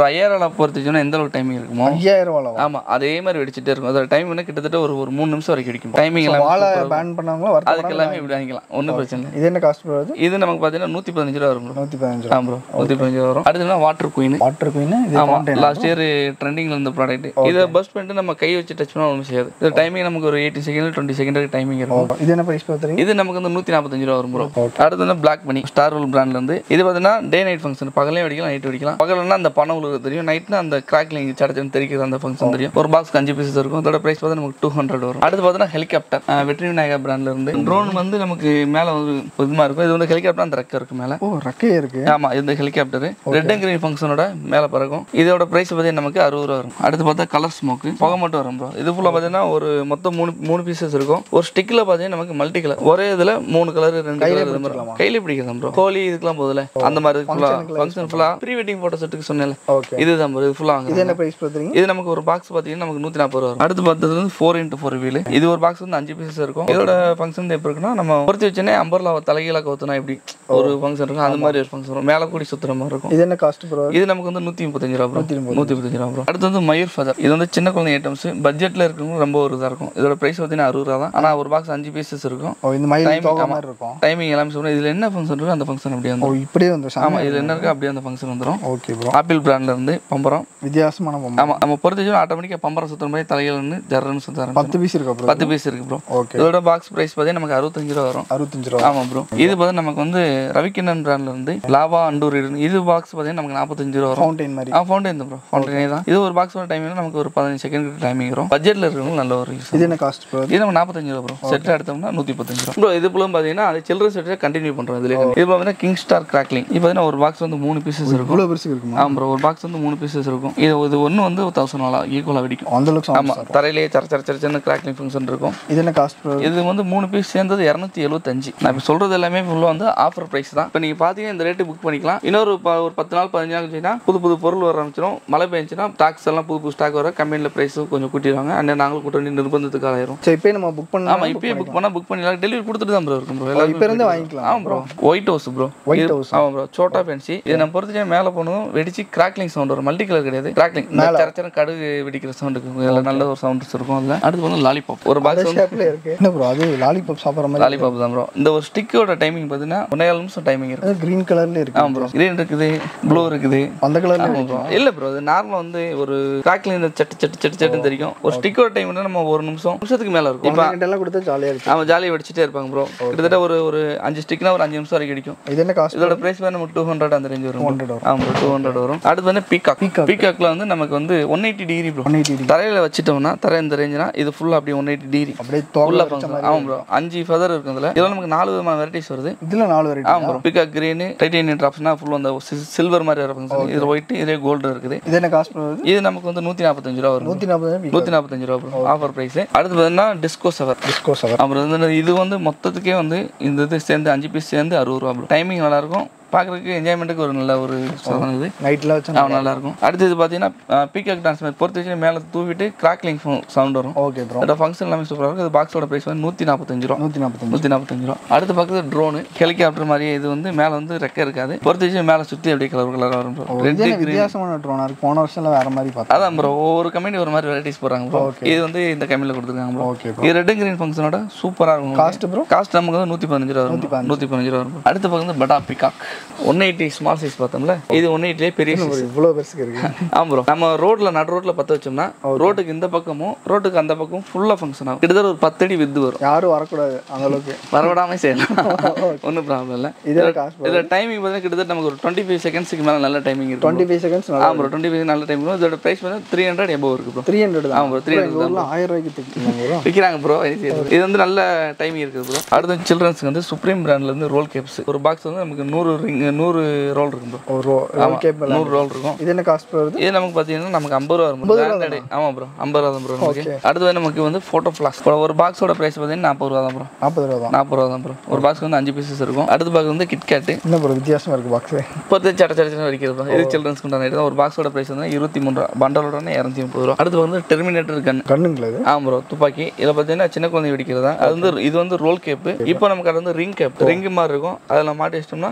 ஒரு ஐயாயிரம் பொறுத்துச்சுன்னா எந்த அளவுக்கு டைமிங் இருக்குமோ ஐயாயிரம் வாழை ஆமா அதே மாதிரி வெடிச்சிட்டே இருக்கும் அதோட டைம் வந்து கிட்டத்தட்ட ஒரு ஒரு மூணு நிமிஷம் வரைக்கும் வெடிக்கும் டைமிங் எல்லாம் வாழை பேன் பண்ணவங்களா அதுக்கு வருத்தம் எல்லாமே இப்படி வாங்கிக்கலாம் ஒன்றும் பிரச்சனை இல்லை இது என்ன காஸ்ட் ப்ரோ அது இது நமக்கு பார்த்தீங்கன்னா நூற்றி பதினஞ்சு ரூபா வரும் ப்ரோ நூற்றி பதினஞ்சு ரூபா ஆ ப்ரோ நூற்றி பதினஞ்சு ரூபா வரும் அடுத்ததுனா வாட்டர் குயின் வாட்டர் குயின் இது ஆமா ஃபவுண்டைன் லாஸ்ட் இயர் ட்ரெண்டிங்ல இருந்த ப்ராடக்ட் இதை பஸ் பண்ணிட்டு நம்ம கை வச்சு டச் பண்ணா ஒன்றும் செய்யாது இது டைமிங் நமக்கு ஒரு eighty second twenty second timing இருக்கும் இது என்ன ப்ரைஸ் பார்த்துறீங்க இது நமக்கு வந்து நூற்றி நாற்பத்தஞ்சு ரூபா வரும் ப்ரோ அடுத்து வந்து பிளாக் மணி ஸ்டார் ரோல் பிராண்ட்ல இருந்து இது பார்த்தீங்கன்னா டே நைட் ஃபங்க்ஷன் பகலையும் வெடிக்கலாம் நைட் வெடிக்கலாம் பகலன்னா அந்த பணம் உழுகு தெரியும் நைட்னா அந்த கிராக்லிங் சடச்சன்னு தெரிக்கிற அந்த ஃபங்க்ஷன் தெரியும் ஒரு பாக்ஸ் அஞ்சு பீசஸ் இருக்கும் அதோட பிரைஸ் பார்த்தா நமக்கு டூ ஹண்ட்ரட் வரும் அடுத்து பார்த்தீங்கன்னா ஹெலிகாப்டர் வெற்றி விநாயகா பிராண்ட்ல இருந்து ட்ரோன் வந்து நமக்கு மேலே ஒரு இதுமா இருக்கும் இது வந்து ஹெலிகாப்டர் அந்த ரெக்க இருக்கு மேலே ஓ ரெக்கையே இருக்கு ஆமா இந்த ஹெலிகாப்டர் ரெட் அண்ட் கிரீன் ஃபங்க்ஷனோட மேலே பறக்கும் இதோட பிரைஸ் பார்த்தீங்கன்னா நமக்கு அறுபது ரூபா வரும் அடுத்து பார்த்தா கலர் ஸ்மோக்கு புகை மட்டும் வரும் ப்ரோ இது ஃபுல்லாக பார்த்தீங்கன்னா ஒரு மொத்தம் மூணு மூணு பீசஸ் இருக்கும் ஒரு ஸ்டிக்கில் பார்த்தீங்கன்னா நமக்கு மல்டி கலர் ஒரே இதில் மூணு கலர் ரெண்டு கலர் இது மாதிரி கையில பிடிக்கலாம் ப்ரோ கோழி இதுக்கெல்லாம் போதில்ல அந்த மாதிரி ஃபுல்லாக ஃபங்க்ஷன் ஃபுல்லாக ப்ரீ வெட்டிங் ஃபோட்டோ செட்டுக்கு சொன்னேன்ல ஓகே இதுதான் bro இது ஃபுல்லாக இது என்ன ப்ரைஸ் பார்த்துறீங்க இது நமக்கு ஒரு பாக்ஸ் பார்த்தீங்கன்னா நமக்கு நூற்றி நாற்பது ரூபா வரும் அடுத்து பார்த்தது வந்து ஃபோர் இன்ட்டு ஃபோர் வீல் இது ஒரு பாக்ஸ் வந்து அஞ்சு பீசஸ் இருக்கும் இதோட ஃபங்க்ஷன் எப்படி இருக்குன்னா நம்ம பொறுத்து வச்சோன்னே அம்பர்லா தலைகீழ கவுத்துனா எப்படி ஒரு ஃபங்க்ஷன் இருக்கும் அந்த மாதிரி ஒரு ஃபங்க்ஷன் வரும் மேலே கூடி சுற்றுற மாதிரி இருக்கும் இது என்ன காஸ்ட் ப்ரோ இது நமக்கு வந்து நூற்றி முப்பத்தஞ்சு ரூபா ப்ரோ நூற்றி முப்பத்தஞ்சு ரூபா ப்ரோ அடுத்து வந்து மயூர் ஃபதர் இது வந்து சின்ன குழந்தை ஐட்டம்ஸ் பட்ஜெட்டில் இருக்கிறவங்க ரொம்ப ஒரு இதாக இருக்கும் இதோட ப்ரைஸ் பார்த்தீங்கன்னா அறுபது ரூபா தான் ஆனால் ஒரு பாக்ஸ் அஞ்சு பீசஸ் இருக்கும் ஓ இந்த மயில் Timing, தோகை ஆமா. மாதிரி இருக்கும் டைமிங் எல்லாமே சொல்லுவோம் இதில் என்ன ஃபங்க்ஷன் இருக்கோ அந்த ஃபங்க்ஷன் அப்படியே ஓ வந்துடும் இப்படியே வந்து ஆமாம் இதில் என்ன இருக்கோ அப்படியே அந்த ஃபங்க்ஷன் வந்துடும் ஓகே ப்ரோ ஆப்பிள் பிராண்ட்ல இருந்து பம்பரம் வித்தியாசமான பொம்மை ஆமாம் நம்ம பொறுத்த வச்சு ஆட்டோமேட்டிக்காக பம்பரம் சுற்றுற மாதிரி தலையில் நின்று ஜர்ரன்னு சுற்ற ஆரம்பிச்சிடும் பத்து பீஸ் இருக்கா ப்ரோ பத்து பீஸ் இருக்கு ப்ரோ ஓகே இதோட பாக்ஸ் ப்ரைஸ் பார்த்தீங்கன்னா நமக்கு அறுபத்தஞ்சு ரூபா வரும் அறுபத்தஞ்சு ரூபா ஆமாம் ப்ரோ இது பார்த்தா நமக்கு வந்து ரவிக்கிண்ணன் பிராண்ட்ல இருந்து லாவா அண்டூர் இருக்கு. இது பாக்ஸ் பார்த்தீங்கன்னா நமக்கு நாற்பத்தஞ்சு ரூபா வரும் ஃபவுண்டைன் மாதிரி ஆ ஃபவுண்டைன் தான் ப்ரோ ஃபவுண்டைனே தான் இது ஒரு பாக்ஸோட டைமிங் நமக்கு ஒரு பதினஞ்சு செகண்ட் டைமிங் வரும் பட்ஜெட்டில் இருக்கிறவங்க நல்ல ஒரு யூஸ் இது என்ன காஸ்ட் ப்ரோ இது நம்ம நாற்பத்தஞ்சு ரூபா ப்ரோ செட் எடுத்தோம்னா நூற்றி பத்தஞ்சு ரூபா ப்ரோ இது போல பார்த்தீங்கன்னா அது சில்ட்ரன் செட்டை கண்டினியூ பண்ணுறோம் இதுல இது பார்த்தீங்கன்னா கிங் ஸ்டார் கிராக்லிங் இது பார்த்தீங்கன்னா ஒரு பாக்ஸ் வந்து மூணு பீசஸ் இருக்கும் இவ்வளோ பெருசுக்கு இருக்குமா ஆமாம் ப்ரோ ஒரு பாக்ஸ் வந்து மூணு பீசஸ் இருக்கும் இது இது ஒன்று வந்து தௌசண்ட் வாலா ஈக்குவலாக வெடிக்கும் அந்த அளவுக்கு sound ஆமாம் தரையிலேயே சர சர சர சின்ன கிராக்லிங் ஃபங்க்ஷன் இருக்கும் இது என்ன காஸ்ட் ப்ரோ இது வந்து மூணு பீஸ் சேர்ந்தது இரநூத்தி எழுபத்தஞ்சு நான் இப்போ சொல்றது எல்லாமே ஃபுல்லாக வந்து ஆஃபர் ப்ரைஸ் தான் இப்போ நீங்கள் பார்த்தீங்கன்னா இந்த ரேட்டு புக் பண்ணிக்கலாம் இன்னொரு ப- ஒரு பத்து நாள் பதினஞ்சு நாள் கழிச்சுன்னா புது புது பொருள் வர ஆரம்பிச்சிடும் மழை பெஞ்சுன்னா ஸ்டாக்ஸ் எல்லாம் புது புது ஸ்டாக் வர கம்பெனியில் ப்ரைஸும் கொஞ்சம் கூட்டிடுவாங்க அண்ட் நாங்களும் கூட்ட வேண்டிய நிர்பந்தத்துக்கு ஆயிரும் சரி இப்போ நம்ம புக் பண்ணலாம் ஆமாம் இப்பயே புக் பண்ணால் புக் பண்ணிடலாம் டெலிவரி கொடுத்துட்டு தான் ப்ரோ இருக்கும் ப்ரோ எல்லாரும் இப்போ இருந்து வாங்கிக்கலாம் ஆமாம் bro white house bro White house. ஆமாம் ப்ரோ சோட்டா பென்சி இது நம்ம பொறுத்து மேலே போனதும் வெடிச்சு கிராக்லிங் சவுண்ட் வரும் மல்டி கலர் கிடையாது கிராக்லிங் சரச்சரம் கடுகு வெடிக்கிற சவுண்ட் இருக்கும் இதில் நல்ல ஒரு சவுண்ட்ஸ் இருக்கும் அதில் அடுத்து வந்து லாலிபாப் ஒரு பாக்ஸ் வந்து ஷேப்ல இருக்கு என்ன ப்ரோ அது லாலிபாப் சாப்பிட்ற மாதிரி லாலிபாப் தான் ப்ரோ இந்த ஒரு ஸ்டிக்கோட டைமிங் பார்த்தீங்கன்னா ஒன்றே நிமிஷம் டைமிங் இருக்கு அது கிரீன் கலர்ல இருக்கு ஆமாம் ப்ரோ கிரீன் இருக்குது ப்ளூ இருக்குது அந்த கலர்ல ஆமாம் ப்ரோ இல்லை ப்ரோ அது நார்மலாக வந்து ஒரு கிராக்லிங் இந்த சட்டு சட்டு சட்டு சட்டுன்னு தெரியும் ஒரு ஸ்டிக்கோட டைம் நம்ம ஒரு நிமிஷம் நிமிஷத்துக்கு மேலே இருக்கும் இப்போ எல்லாம் கொடுத்தா ஜாலியா இருக்கு அவன் ஜாலியாக வெடிச்சிட்டே இருப்பாங்க ப்ரோ கிட்டத்தட்ட ஒரு ஒரு அஞ்சு ஸ்டிக்னா ஒரு அஞ்சு நிமிஷம் வரைக்கும் அடிக்கும் இது என்ன காஸ்ட் இதோட பிரைஸ் வந்து நமக்கு டூ ஹண்ட்ரட் அந்த ரேஞ்ச் வரும் ஹண்ட்ரட் வரும் ஆமாம் டூ ஹண்ட்ரட் வரும் அடுத்து வந்து பீகாக் Peacock. பீகாக்ல வந்து நமக்கு வந்து one eighty degree bro one eighty தரையில் வச்சிட்டோம்னா தரை இந்த ரேஞ்சுனா இது ஃபுல்லாக அப்படியே ஒன் எயிட்டி டிகிரி அப்படியே தோகை ஃபுல்லாக ஃபங்க்ஷன் ஆமாம் ப்ரோ அஞ்சு ஃபெதர் இருக்கும் இதில் இதெல்லாம் நமக்கு நாலு விதமான வெரைட்டிஸ் வருது இதுல நாலு வெரைட்டி ஆமாம் ப்ரோ பிகாக் கிரீன் டைட்டேனியம் ட்ராப்ஸ்னா ஃபுல் அந்த சில்வர் மாதிரி வர ஃபங்க்ஷன் இது ஒயிட் இதே கோல்டு இருக்குது இது என்ன காஸ்ட் ப்ரோ இது இது நமக்கு வந்து நூற்றி நாற்பத்தஞ்சு ரூபா வரும் நூற்றி நாற்பது நூற்றி நாற்பத்தஞ்சு ரூபா ப்ரோ ஆஃபர் ப்ரைஸ் அடுத்து பார்த்தீங்கன்னா டிஸ்கோ செவர் டிஸ்கோ செவர் அப்புறம் வந்து இது வந்து மொத்தத்துக்கே வந்து இந்த இது சேர்ந்து அஞ்சு பீஸ் சேர்ந்து அறுபது ரூபா ப்ரோ டைமிங் நல்லா இருக்கும் பார்க்குறதுக்கு என்ஜாய்மெண்ட்டுக்கு ஒரு நல்ல ஒரு சாதனம் இது நைட்ல வச்சு ஆ, நல்லா இருக்கும் அடுத்து இது பார்த்தீங்கன்னா பீகாக் டான்ஸ் மாதிரி பொறுத்து வச்சு மேலே தூவிட்டு கிராக்லிங் சவுண்ட் வரும் ஓகே ப்ரோ அதோட ஃபங்க்ஷன் எல்லாமே சூப்பராக இருக்கும் இது பாக்ஸோட ப்ரைஸ் வந்து நூற்றி நாற்பத்தஞ்சு ரூபா நூற்றி நாற்பத்தஞ்சு நூற்றி நாற்பத்தஞ்சு ரூபா அடுத்து பக்கத்தில் ட்ரோனு ஹெலிகாப்டர் மாதிரியே இது வந்து மேலே வந்து ரெக்க இருக்காது பொறுத்து வச்சு மேலே சுற்றி அப்படியே கலர் கலராக வரும் bro. இது ரெட்டு என்ன வித்தியாசமான ட்ரோனா இருக்கு போன வருஷம்ல வேற மாதிரி பார்த்தேன் அதான் ப்ரோ ஒவ்வொரு கம்பெனி ஒரு மாதிரி வெரைட்டிஸ் போடுறாங்க ப்ரோ இது வந்து இந்த கம்பெனியில் கொடுத்துருக்காங்க ப்ரோ ஓகே ப்ரோ இது ரெட் கிரீன் ஃபங்க்ஷனோட சூப்பராக இருக்கும் காஸ்ட் ப்ரோ காஸ்ட் நமக்கு வந்து நூற்றி பதினஞ்சு ரூபா வரும் நூற்றி பதினஞ்சு ரூபா வரும் அடுத்த பக்கம் வந்து பட்டா peacock one eighty small size பார்த்தோம்ல இது ஒன் எயிட்டிலே பெரிய size. இவ்வளோ பெருசுக்கு இருக்கு ஆமாம் ப்ரோ நம்ம ரோட்ல நடு ரோட்ல பற்ற வச்சோம்னா ரோட்டுக்கு இந்த பக்கமும் ரோட்டுக்கு அந்த பக்கமும் ஃபுல்லாக ஃபங்க்ஷன் ஆகும் கிட்டத்தட்ட ஒரு பத்தடி வித்து வரும் யாரும் வரக்கூடாது அந்த அளவுக்கு வரவிடாம செய்யலாம் ஒன்றும் ப்ராப்ளம் இல்லை இதே காஸ்ட் இதில் டைமிங் பார்த்தீங்கன்னா கிட்டத்தட்ட நமக்கு ஒரு டுவெண்ட்டி ஃபைவ் செகண்ட்ஸ்க்கு மேலே நல்ல டைமிங் இருக்கும் டுவெண்ட்டி ஃபைவ் செகண்ட்ஸ் ஆமாம் ப்ரோ டுவெண்ட்டி ஃபைவ் நல்ல டைம் இருக்கும் இதோட ப்ரைஸ் வந்து த்ரீ ஹண்ட்ரட் எபோவ் இருக்கு ப்ரோ த்ரீ ஹண்ட்ரட் தான் ஆமாம் ப்ரோ த்ரீ எங்கள் ஊரில் ஆயிரம் ரூபாய்க்கு தைக்கிறாங்க விற்கிறாங்க ப்ரோ இது வந்து நல்ல டைமிங் இருக்குது ப்ரோ அடுத்து சில்ட்ரன்ஸ்க்கு வந்து சுப்ரீம் பிராண்ட்லேருந்து ரோல் கேப்ஸ் ஒரு பாக்ஸ் வந்து நமக்கு நூறு ரிங் நூறு ரோல் இருக்கும் ப்ரோ ஒரு ரோல் கேப் நூறு ரோல் இருக்கும் இது என்ன காஸ்ட் வருது இது நமக்கு பார்த்தீங்கன்னா நமக்கு ஐம்பது ரூபா வரும் பிராண்டட் ஆமாம் ப்ரோ ஐம்பது ரூபா தான் ப்ரோ நமக்கு அடுத்து வந்து நமக்கு வந்து ஃபோட்டோ ஃப்ளாஸ் ஒரு பாக்ஸோட ப்ரைஸ் பார்த்தீங்கன்னா நாற்பது ரூபா தான் ப்ரோ நாற்பது ரூபா தான் நாற்பது ரூபா தான் ப்ரோ ஒரு பாக்ஸ் வந்து அஞ்சு பீசஸ் இருக்கும் அடுத்த பாக்ஸ் வந்து கிட்கேட்டு என்ன ப்ரோ வித்தியாசமா இருக்கு பாக்ஸு இப்போது சட்ட சட்ட சட்ட வரைக்கிறது bro. இது சில்ட்ரன்ஸ்க்கு உண்டான தான் ஒரு பாக்ஸோட ப்ரைஸ் வந்து இருபத்தி மூணு ரூபா பண்டலோட இரநூத்தி முப்பது ரூபா அடுத்து வந்து டெர்மினேட்டர் கன் கண்ணுங்களா இது ஆமாம் ப்ரோ துப்பாக்கி இதில் பார்த்தீங்கன்னா சின்ன குழந்தை வெடிக்கிறது தான் அது வந்து இது வந்து ரோல் கேப்பு இப்போ நமக்கு அது வந்து ரிங் கேப் ரிங் மாதிரி இருக்கும் அதில் மாட்டி வச்சிட்டோம்னா ஒரு ரோலுக்கு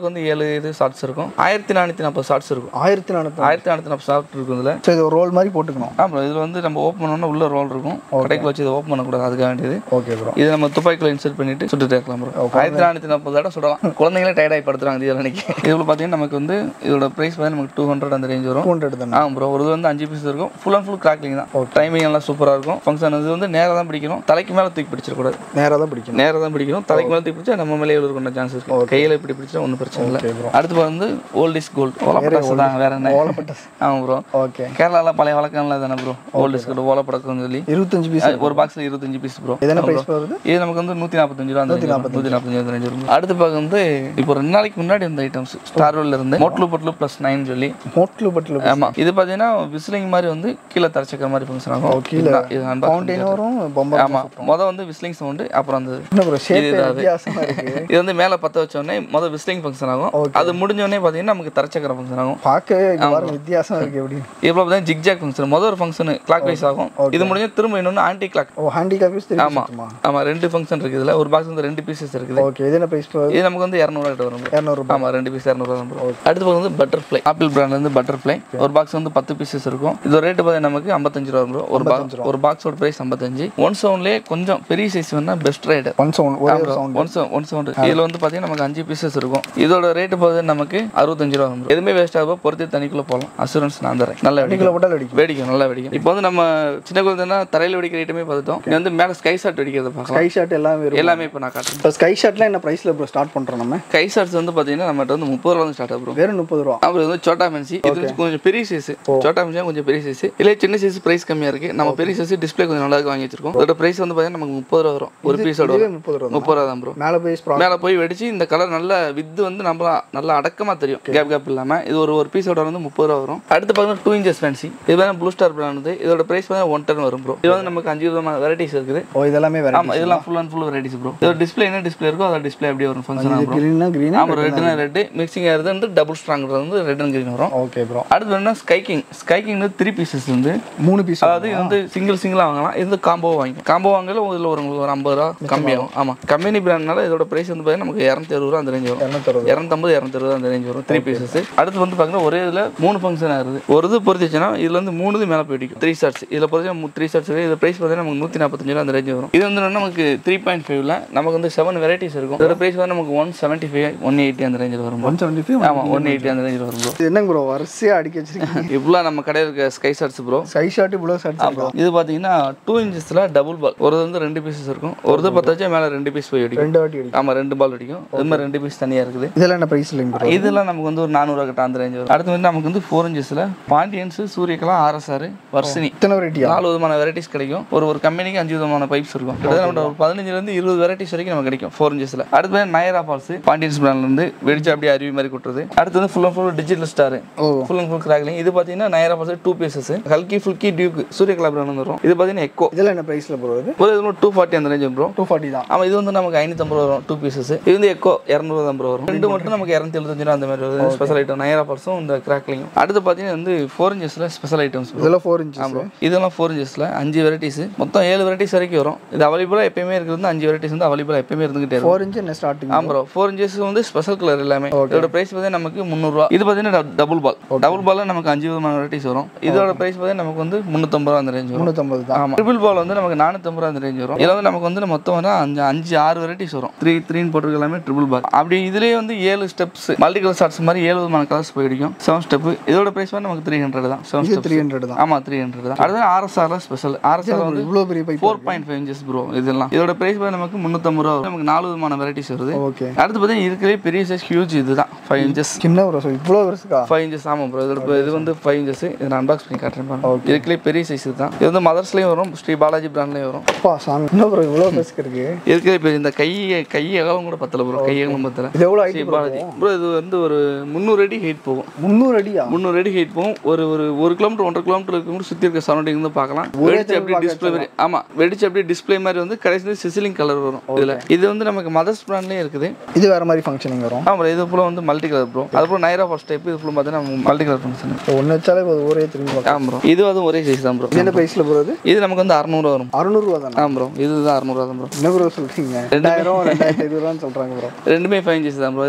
பண்டலுக்கு வந்து ஏழு இது ஷார்ட்ஸ் இருக்கும் ஆயிரத்தி நானூற்றி நாற்பது ஷார்ட்ஸ் இருக்கும் ஆயிரத்தி நானூற்றி ஆயிரத்தி நானூற்றி நாற்பது ஷார்ட் இருக்கும் இதில் ஸோ இது ஒரு ரோல் மாதிரி போட்டுக்கணும் ஆமாம் இதில் வந்து நம்ம ஓப்பன் பண்ணோம்னா உள்ள ரோல் இருக்கும் கடைக்குள்ள வச்சு இதை ஓப்பன் பண்ணக்கூடாது அதுக்காக வேண்டியது ஓகே ப்ரோ இது நம்ம துப்பாக்கியில் இன்சர்ட் பண்ணிட்டு சுட்டுட்டே இருக்கலாம் ப்ரோ ஆயிரத்தி நானூற்றி நாற்பது தடவை சுடலாம் குழந்தைங்களே டயர்டாகி படுத்துறாங்க தீபாவளி அன்னைக்கு இதில் பார்த்தீங்கன்னா நமக்கு வந்து இதோட ப்ரைஸ் வந்து நமக்கு டூ ஹண்ட்ரட் அந்த ரேஞ்ச் வரும் டூ ஹண்ட்ரட் தானே ஆ ப்ரோ ஒரு இது வந்து அஞ்சு பீஸ் இருக்கும் ஃபுல் அண்ட் ஃபுல் கிராக்லிங் தான் டைமிங் எல்லாம் சூப்பராக இருக்கும் ஃபங்க்ஷன் இது வந்து நேராக தான் பிடிக்கணும் தலைக்கு மேலே தூக்கி பிடிச்சிடக்கூடாது நேராக தான் பிடிக்கணும் நேராக தான் பிடிக்கணும் தலைக்கு மேலே தூக்கி பிடிச்சா நம்ம மேலே விழுக்கிற சான்ஸ் இருக்கு கையில் இப்படி பிடிச்சா ஒன்றும் பிரச்சனை இல்லை ஓகே ப்ரோ அடுத்து வந்து ஓல்ட் இஸ் கோல்ட் ஓலப்பட்டாசு தான் வேற என்ன ஓலப்பட்ட ஆமாம் ப்ரோ ஓகே கேரளாவில் பழைய வழக்கம்ல தானே ப்ரோ ஓல்ட் இஸ் கோல்ட் ஓலப்படக்கம்னு சொல்லி இருபத்தஞ்சு பீஸ் அது ஒரு பாக்ஸில் இருபத்தஞ்சு பீஸ் ப்ரோ எதனா ப்ரைஸ் வருது இது நமக்கு வந்து நூற்றி நாற்பத்தஞ்சு ரூபா அந்த நூற்றி நாற்பத்தஞ்சு அந்த range வரும் அடுத்து பார்க்க வந்து இப்போ ரெண்டு நாளைக்கு முன்னாடி இந்த ஐட்டம்ஸ் ஸ்டார் ரோல்ல இருந்து மோட்லு பொட்லு ப்ளஸ் நைன் சொல்லி மோட்லு பட்டில் ஆமா இது பார்த்தீங்கன்னா விசிலிங் மாதிரி வந்து கீழே தரச்சக்கிற மாதிரி ஃபங்க்ஷன் ஆகும் கீழே இதுதான், இது unbox ஃபவுண்டைன் வரும் பொம்மை ஆமா மொதல் வந்து விசிலிங் சவுண்டு அப்புறம் அந்த என்ன ப்ரோ ஷேப் இதுதான் அது. வித்தியாசமா இருக்கு இது வந்து மேலே பற்ற வச்ச உடனே மொதல் விசிலிங் ஃபங்க்ஷன் ஆகும் அது முடிஞ்ச உடனே பார்த்தீங்கன்னா நமக்கு தரச்சக்கர ஃபங்க்ஷன் ஆகும் பார்க்கவே இங்க பாருங்க வித்தியாசமா இருக்கு எப்படி இப்போ பார்த்தீங்கன்னா ஜிக்ஜாக் ஃபங்க்ஷன் மொதல் ஒரு ஃபங்க்ஷன் கிளாக் வைஸ் ஆகும் இது முடிஞ்சு திரும்ப இன்னொன்று ஆன்டி கிளாக் ஓ ஹேண்டி காப்பீஸ் தெரியும் ஆமா ஆமா ரெண்டு ஃபங்க்ஷன் இருக்குது இதுல ஒரு பாக்ஸ் வந்து ரெண்டு பீசஸ் இருக்குது ஓகே இது என்ன ப்ரைஸ் வருது இது நமக்கு வந்து இரநூறுவா கிட்ட வரும் bro. இரநூறுபா ஆமா ரெண்டு பீஸ் இரநூறுவா தான் bro. அடுத்து பார்க்க வந்து பட்டர்ஃப்ளை ஆப்பிள் பிராண்ட்ல இருந்து பட்டர்ஃப்ளை ஒரு பாக்ஸ் வந்து பத்து பீசஸ் இருக்கும் இது ரேட்டு பார்த்தீங்கன்னா நமக்கு ஐம்பத்தஞ்சு ரூபா வரும் bro. ஒரு பாக்ஸ் ஒரு பாக்ஸோட பிரைஸ் ஐம்பத்தஞ்சு ஒன் சவுண்ட்லேயே கொஞ்சம் பெரிய சைஸ் வேணா பெஸ்ட் ரைடர் ஒன் சவுண்ட் ஒரே ஒரு சவுண்ட் ஒன் சவுண்ட் ஒன் சவுண்ட் இதில் வந்து பார்த்தீங்கன்னா நமக்கு அஞ்சு பீசஸ் இருக்கும் இதோட ரேட்டு பார்த்து நமக்கு அறுபத்தஞ்சு ரூபா வரும் bro. எதுவுமே வேஸ்ட் ஆகும் பொறுத்து தண்ணிக்குள்ள போகலாம் அசூரன்ஸ் நான் தரேன் நல்லா வெடிக்கும் கிலோ போட்டால் அடிக்கும் வெடிக்கும் நல்லா வெடிக்கும் இப்போ வந்து நம்ம சின்ன குழந்தைன்னா தரையில் வெடிக்கிற ஐட்டமே பார்த்துட்டோம் இங்க வந்து மேலே ஸ்கை ஷாட் வெடிக்கிறத பார்க்கலாம் ஸ்கை ஷாட் எல்லாமே வரும் எல்லாமே இப்போ நான் காட்டுறேன் இப்போ ஸ்கை ஷாட்லாம் என்ன ப்ரைஸில் ப்ரோ ஸ்டார்ட் பண்ணுறோம் நம்ம ஸ்கை ஷாட்ஸ் வந்து பார்த்தீங்கன்னா நம்மகிட்ட வந்து முப்பது ரூபா வந்து ஸ்டார்ட் ஆகும் வெறும் முப்பது ரூபா அப்புறம் வந்து சோட்டா மென்சி இது வந்து கொஞ்சம் பெரிய சைஸ் சோட்டா மென்சி கொஞ்சம் பெரிய சைஸ் இல்லை சின்ன சைஸ் பிரைஸ் கம்மியா இருக்கு நம்ம பெரிய சைஸ் டிஸ்ப்ளே கொஞ்சம் நல்லா வாங்கி வச்சிருக்கோம் இதோட பிரைஸ் வந்து பார்த்தீங்கன்னா நமக்கு முப்பது ரூபா வரும் ஒரு பீஸோட இதுவே வரும் முப்பது ரூபா முப்பது ரூபா தான் ப்ரோ மேலே போய் ப்ரா மேலே போய் வெடிச்சு இந்த கலர் நல்ல வித்து வந்து நம்ம நல்லா அடக்கமாக தெரியும் கேப் கேப் இல்லாமல் இது ஒரு ஒரு பீஸோட வந்து முப்பது ரூபா வரும் அடுத்து பார்த்தீங்கன்னா டூ இன்ச்சஸ் ஃபேன்சி இது வந்து ப்ளூ ஸ்டார் பிராண்ட் இதோட பிரைஸ் வந்து ஒன் டென் வரும் ப்ரோ இது வந்து நமக்கு அஞ்சு விதமான வெரைட்டிஸ் இருக்குது ஓ இதெல்லாமே வேற ஆமா இதெல்லாம் full and full varieties bro இதோட டிஸ்ப்ளே என்ன டிஸ்ப்ளே இருக்கோ அதோட டிஸ்ப்ளே அப்படியே வரும் ஃபங்க்ஷன் ஆகும் க்ரீனா க்ரீனா ஆமாம் ரெட்னா ரெட்டு மிக்சிங் ஆகிறது வந்து டபுள் ஸ்ட்ராங்கிறது வந்து ரெட் அண்ட் கிரீன் வரும் ஓகே ப்ரோ அடுத்து என்ன ஸ்கைக்கிங் ஸ்கைக்கிங் வந்து த்ரீ பீசஸ் வந்து மூணு பீஸ் அதாவது இது வந்து சிங்கிள் சிங்கிளாக வாங்கலாம் இது வந்து காம்போ வாங்கி காம்போ வாங்கல இதில் ஒரு உங்களுக்கு ஒரு ஐம்பது ரூபா கம்மியாகும் ஆமாம் கம்பெனி பிராண்ட்னால இதோட பிரைஸ் வந்து பார்த்தீங்கன்னா நமக்கு இரநூத்தி அறுபது ரூபா அந்த ரேஞ்ச் வரும் இரநூத்தறுபது இரநூத்தம்பது இரநூத்தறுபது அந்த ரேஞ்ச் வரும் த்ரீ பீசஸ் அடுத்து வந்து பார்த்தீங்கன்னா ஒரே இதில் மூணு ஃபங்க்ஷன் ஆகுது ஒரு இது பொறுத்துச்சுன்னா இதுல வந்து மூணு இது மேலே போயிடிக்கும் த்ரீ ஷார்ட்ஸ் இதில் பொறுத்து த்ரீ ஷார்ட்ஸ் இது ப்ரைஸ் பார்த்தீங்கன்னா நமக்கு நூற்றி நாற்பத்தஞ்சு ரூபா அந்த ரேஞ்ச் வரும் இது வந்து என்னன்னா நமக்கு த்ரீ பாயிண்ட் ஃபைவ்ல நமக்கு வந்து செவன் வெரைட்டிஸ் இருக்கும் இதோட ப்ரைஸ் வந்து நமக்கு one seventy five one eighty அந்த ரேஞ்சில் வரும் ஒன் செவன்ட்டி ஃபைவ் ஆமாம் ஒன் எயிட்டி அந்த ரேஞ்சில் வரும் bro. இது என்னங்க ப்ரோ வரிசையாக அடிக்க வச்சிருக்கீங்க இவ்வளோ நம்ம கடையில் இருக்க sky shots bro sky shot இவ்வளோ ஷாட் ப்ரோ இது பார்த்தீங்கன்னா டூ இன்ச்சஸில் டபுள் பால் ஒரு இது வந்து ரெண்டு பீசஸ் இருக்கும் ஒரு இது பத்தாச்சும் மேலே ரெண்டு பீஸ் போய் அடிக்கும் ரெண்டு வாட்டி அடிக்கும் ஆமாம் ரெண்டு பால் அடிக்கும் அது மாதிரி ரெண்டு பீஸ் தனியாக இருக்குது இதெல்லாம் என்ன ப்ரைஸ் இல்லைங்க ப்ரோ இதெல்லாம் நமக்கு வந்து ஒரு நானூறுவா கிட்ட அந்த ரேஞ்ச் வரும் அடுத்து வந்து நமக்கு வந்து ஃபோர் இன்ச்சஸில் பாண்டியன்ஸ் சூரியகலா ஆர்எஸ்ஆர் வர்ஷினி இத்தனை வெரைட்டியா நாலு விதமான வெரைட்டிஸ் கிடைக்கும் ஒரு ஒரு கம்பெனிக்கு அஞ்சு விதமான பைப்ஸ் இருக்கும் கிட்டத்தட்ட நம்ம ஒரு பதினஞ்சுலேருந்து இருபது வெரைட்டிஸ் வரைக்கும் நமக்கு கிடைக்கும் ஃபோர் இன்ச்சஸில் அடுத்து வந்து நயரா ஃபால்ஸ் பாண்டியன்ஸ் பிராண்ட்லேருந்து வெடிச்சு அப்படியே அருவி மாதிரி கொட்டுறது அடுத்து வந்து full and full digital star ஓ ஃபுல் அண்ட் ஃபுல் கிராக்லிங் இது பார்த்தீங்கன்னா நயரா ஃபால்ஸ் டூ பீசஸ் ஹல்கி ஃபுல்கி டியூக் சூரியகலா பிராண்ட் வரும் இது பார்த்தீங்கன்னா எக்கோ இதெல்லாம் என்ன ப்ரைஸில் ப்ரோ இது ஒரு இது டூ ஃபார்ட்டி அந்த ரேஞ்ச் ப்ரோ டூ ஃபார்ட்டி தான் ஆமாம் இது வந்து நமக்கு ஐநூற்றம்பது ரூபா வரும் டூ பீசஸ் இது வந்து எக்கோ இரநூறுவா தான் வரும் ரெண்டு மட்டும் நமக்கு இரநூத்தி எழுபத்தஞ்சு ரூபா அந்த மாதிரி வருது ஸ்பெஷல் ஐட்டம் நயரா பர்ஸும் இந்த கிராக்லிங் அடுத்து பார்த்தீங்கன்னா வந்து ஃபோர் இன்ச்சஸில் ஸ்பெஷல் ஐட்டம்ஸ் இதெல்லாம் ஃபோர் இன்ச்சஸ் ஆமாம் இதெல்லாம் ஃபோர் இன்ச்சஸில் அஞ்சு வெரைட்டிஸ் மொத்தம் ஏழு வெரைட்டிஸ் வரைக்கும் வரும் இது அவைலபிளாக எப்பயுமே இருக்கிறது வந்து அஞ்சு வெரைட்டிஸ் வந்து அவைலபிளாக எப்பயுமே இருந்துகிட்டே இருக்கும் ஃபோர் இன்ச் என்ன ஸ்டார்டிங் ஆமாம் ப்ரோ ஃபோர் இன்ச்சஸ் வந்து ஸ்பெஷல் கலர் எல்லாமே இதோட பிரைஸ் பார்த்தீங்கன்னா நமக்கு முந்நூறுரூவா இது பார்த்தீங்கன்னா டபுள் பால் டபுள் பாலில் நமக்கு அஞ்சு விதமான வெரைட்டிஸ் வரும் இதோட பிரைஸ் பார்த்தீங்கன்னா நமக்கு வந்து முந்நூற்றம்பது ரூபா அந்த ரேஞ்ச் வரும் முந்நூற்றம்பது தான் ஆமாம் ட்ரிபிள் பால் வந்து நமக்கு நானூற்றம்பது ரூபா அந்த ரேஞ்ச் வரும் இதில் வந்து நமக்கு வந்து மொத்தம் வந்து அஞ்சு அஞ்சு ஆறு வெரைட்டிஸ் வரும் த்ரீ த்ரீன்னு போட்டிருக்க எல்லாமே ட்ரிபிள் பால் அப்படி இதுலேயே வந்து ஏழு ஸ்டெப்ஸ் மல்டி கலர் ஷார்ட்ஸ் மாதிரி ஏழு விதமான கலர்ஸ் போயிடிக்கும் செவன் ஸ்டெப் இதோட பிரைஸ் வந்து நமக்கு த்ரீ ஹண்ட்ரட் தான் செவன் இது ஸ்டெப் த்ரீ ஹண்ட்ரட் தான் ஆமாம் த்ரீ ஹண்ட்ரட் தான் அடுத்து ஆர்எஸ்ஆர்ல ஸ்பெஷல் ஆர்எஸ்ஆர் வந்து இவ்வளோ பெரிய pipe four point five inches bro இதெல்லாம் இதோட பிரைஸ் வந்து நமக்கு முந்நூற்றம்பது ரூபா வரும். நமக்கு நாலு விதமான வெரைட்டிஸ் வருது ஓகே அடுத்து பார்த்தீங்கன்னா இருக்கிறே பெரிய சைஸ் ஹியூஜ் இதுதான் ஃபைவ் இன்ச்சஸ் சின்ன ப்ரோ ஸோ இவ்வளோ வருஷக்கா ஃபைவ் இன்ச்சஸ் ஆமாம் ப்ரோ இதோட இப்ப இது வந்து ஃபைவ் இன்ச்சஸ் இது நான் அன்பாக்ஸ் பண்ணி காட்டுறேன் பாருங்க இதுக்குள்ளே பெரிய சைஸ் தான் இது வந்து மதர்ஸ்லேயும் வரும் ஸ்ரீ பாலாஜி பிராண்ட்லேயும் வரும் அப்பா சாமி என்ன ப்ரோ இவ்வளோ பெருசுக்கு இருக்கு இருக்கிற பெரிய இந்த கை கை அகலம் கூட பத்தல ப்ரோ கை அகலம் பத்தல இது எவ்வளோ ஸ்ரீ ஹைட் பாலாஜி ப்ரோ இது வந்து ஒரு முந்நூறு அடி ஹைட் போகும் முந்நூறு அடியா முந்நூறு அடி ஹைட் போகும் ஒரு ஒரு ஒரு கிலோமீட்டர் ஒன்றரை கிலோமீட்டர் இருக்கும் சுற்றி இருக்க சரௌண்டிங் வந்து பார்க்கலாம் வெடிச்சு அப்படியே டிஸ்பிளே மாதிரி ஆமாம் வெடிச்சு அப்படியே டிஸ்பிளே மாதிரி வந்து கடைசி சிசிலிங் கலர் வரும் இதில் இது வந்து நமக்கு மதர்ஸ் பிராண்ட்லேயும் இருக்குது இது வேற மாதிரி ஃபங்க்ஷனிங் வரும் ஆமாம் இது ஃபுல்லாக வந்து மல்டி கலர் ப்ரோ அது போல் நைரா ஃபர்ஸ்ட் டைப் இது ஃபுல்லாக பார்த்தீங்கன்னா மல்டி கலர் ஃபங்க்ஷன் ஸோ ஒன்று வச்சாலே போதும் ஊரே திரும்பி பார்க்கலாம் ஆமாம் ப்ரோ இது வந்து ஒரே சைஸ் தான் ப்ரோ இது என்ன ப்ரைஸில் ப்ரோ இது இது நமக்கு வந்து அறநூறுவா வரும் அறுநூறுவா தானே ஆமாம் ப்ரோ இதுதான் அறநூறுவா தான் ப்ரோ என்ன ப்ரோ சொல்றீங்க ரெண்டாயிரம் ரெண்டாயிரத்தி ஐநூறுவான்னு சொல்கிறாங்க ப்ரோ ரெண்டுமே ஃபைவ் இன்ச்சஸ் தான் ப்ரோ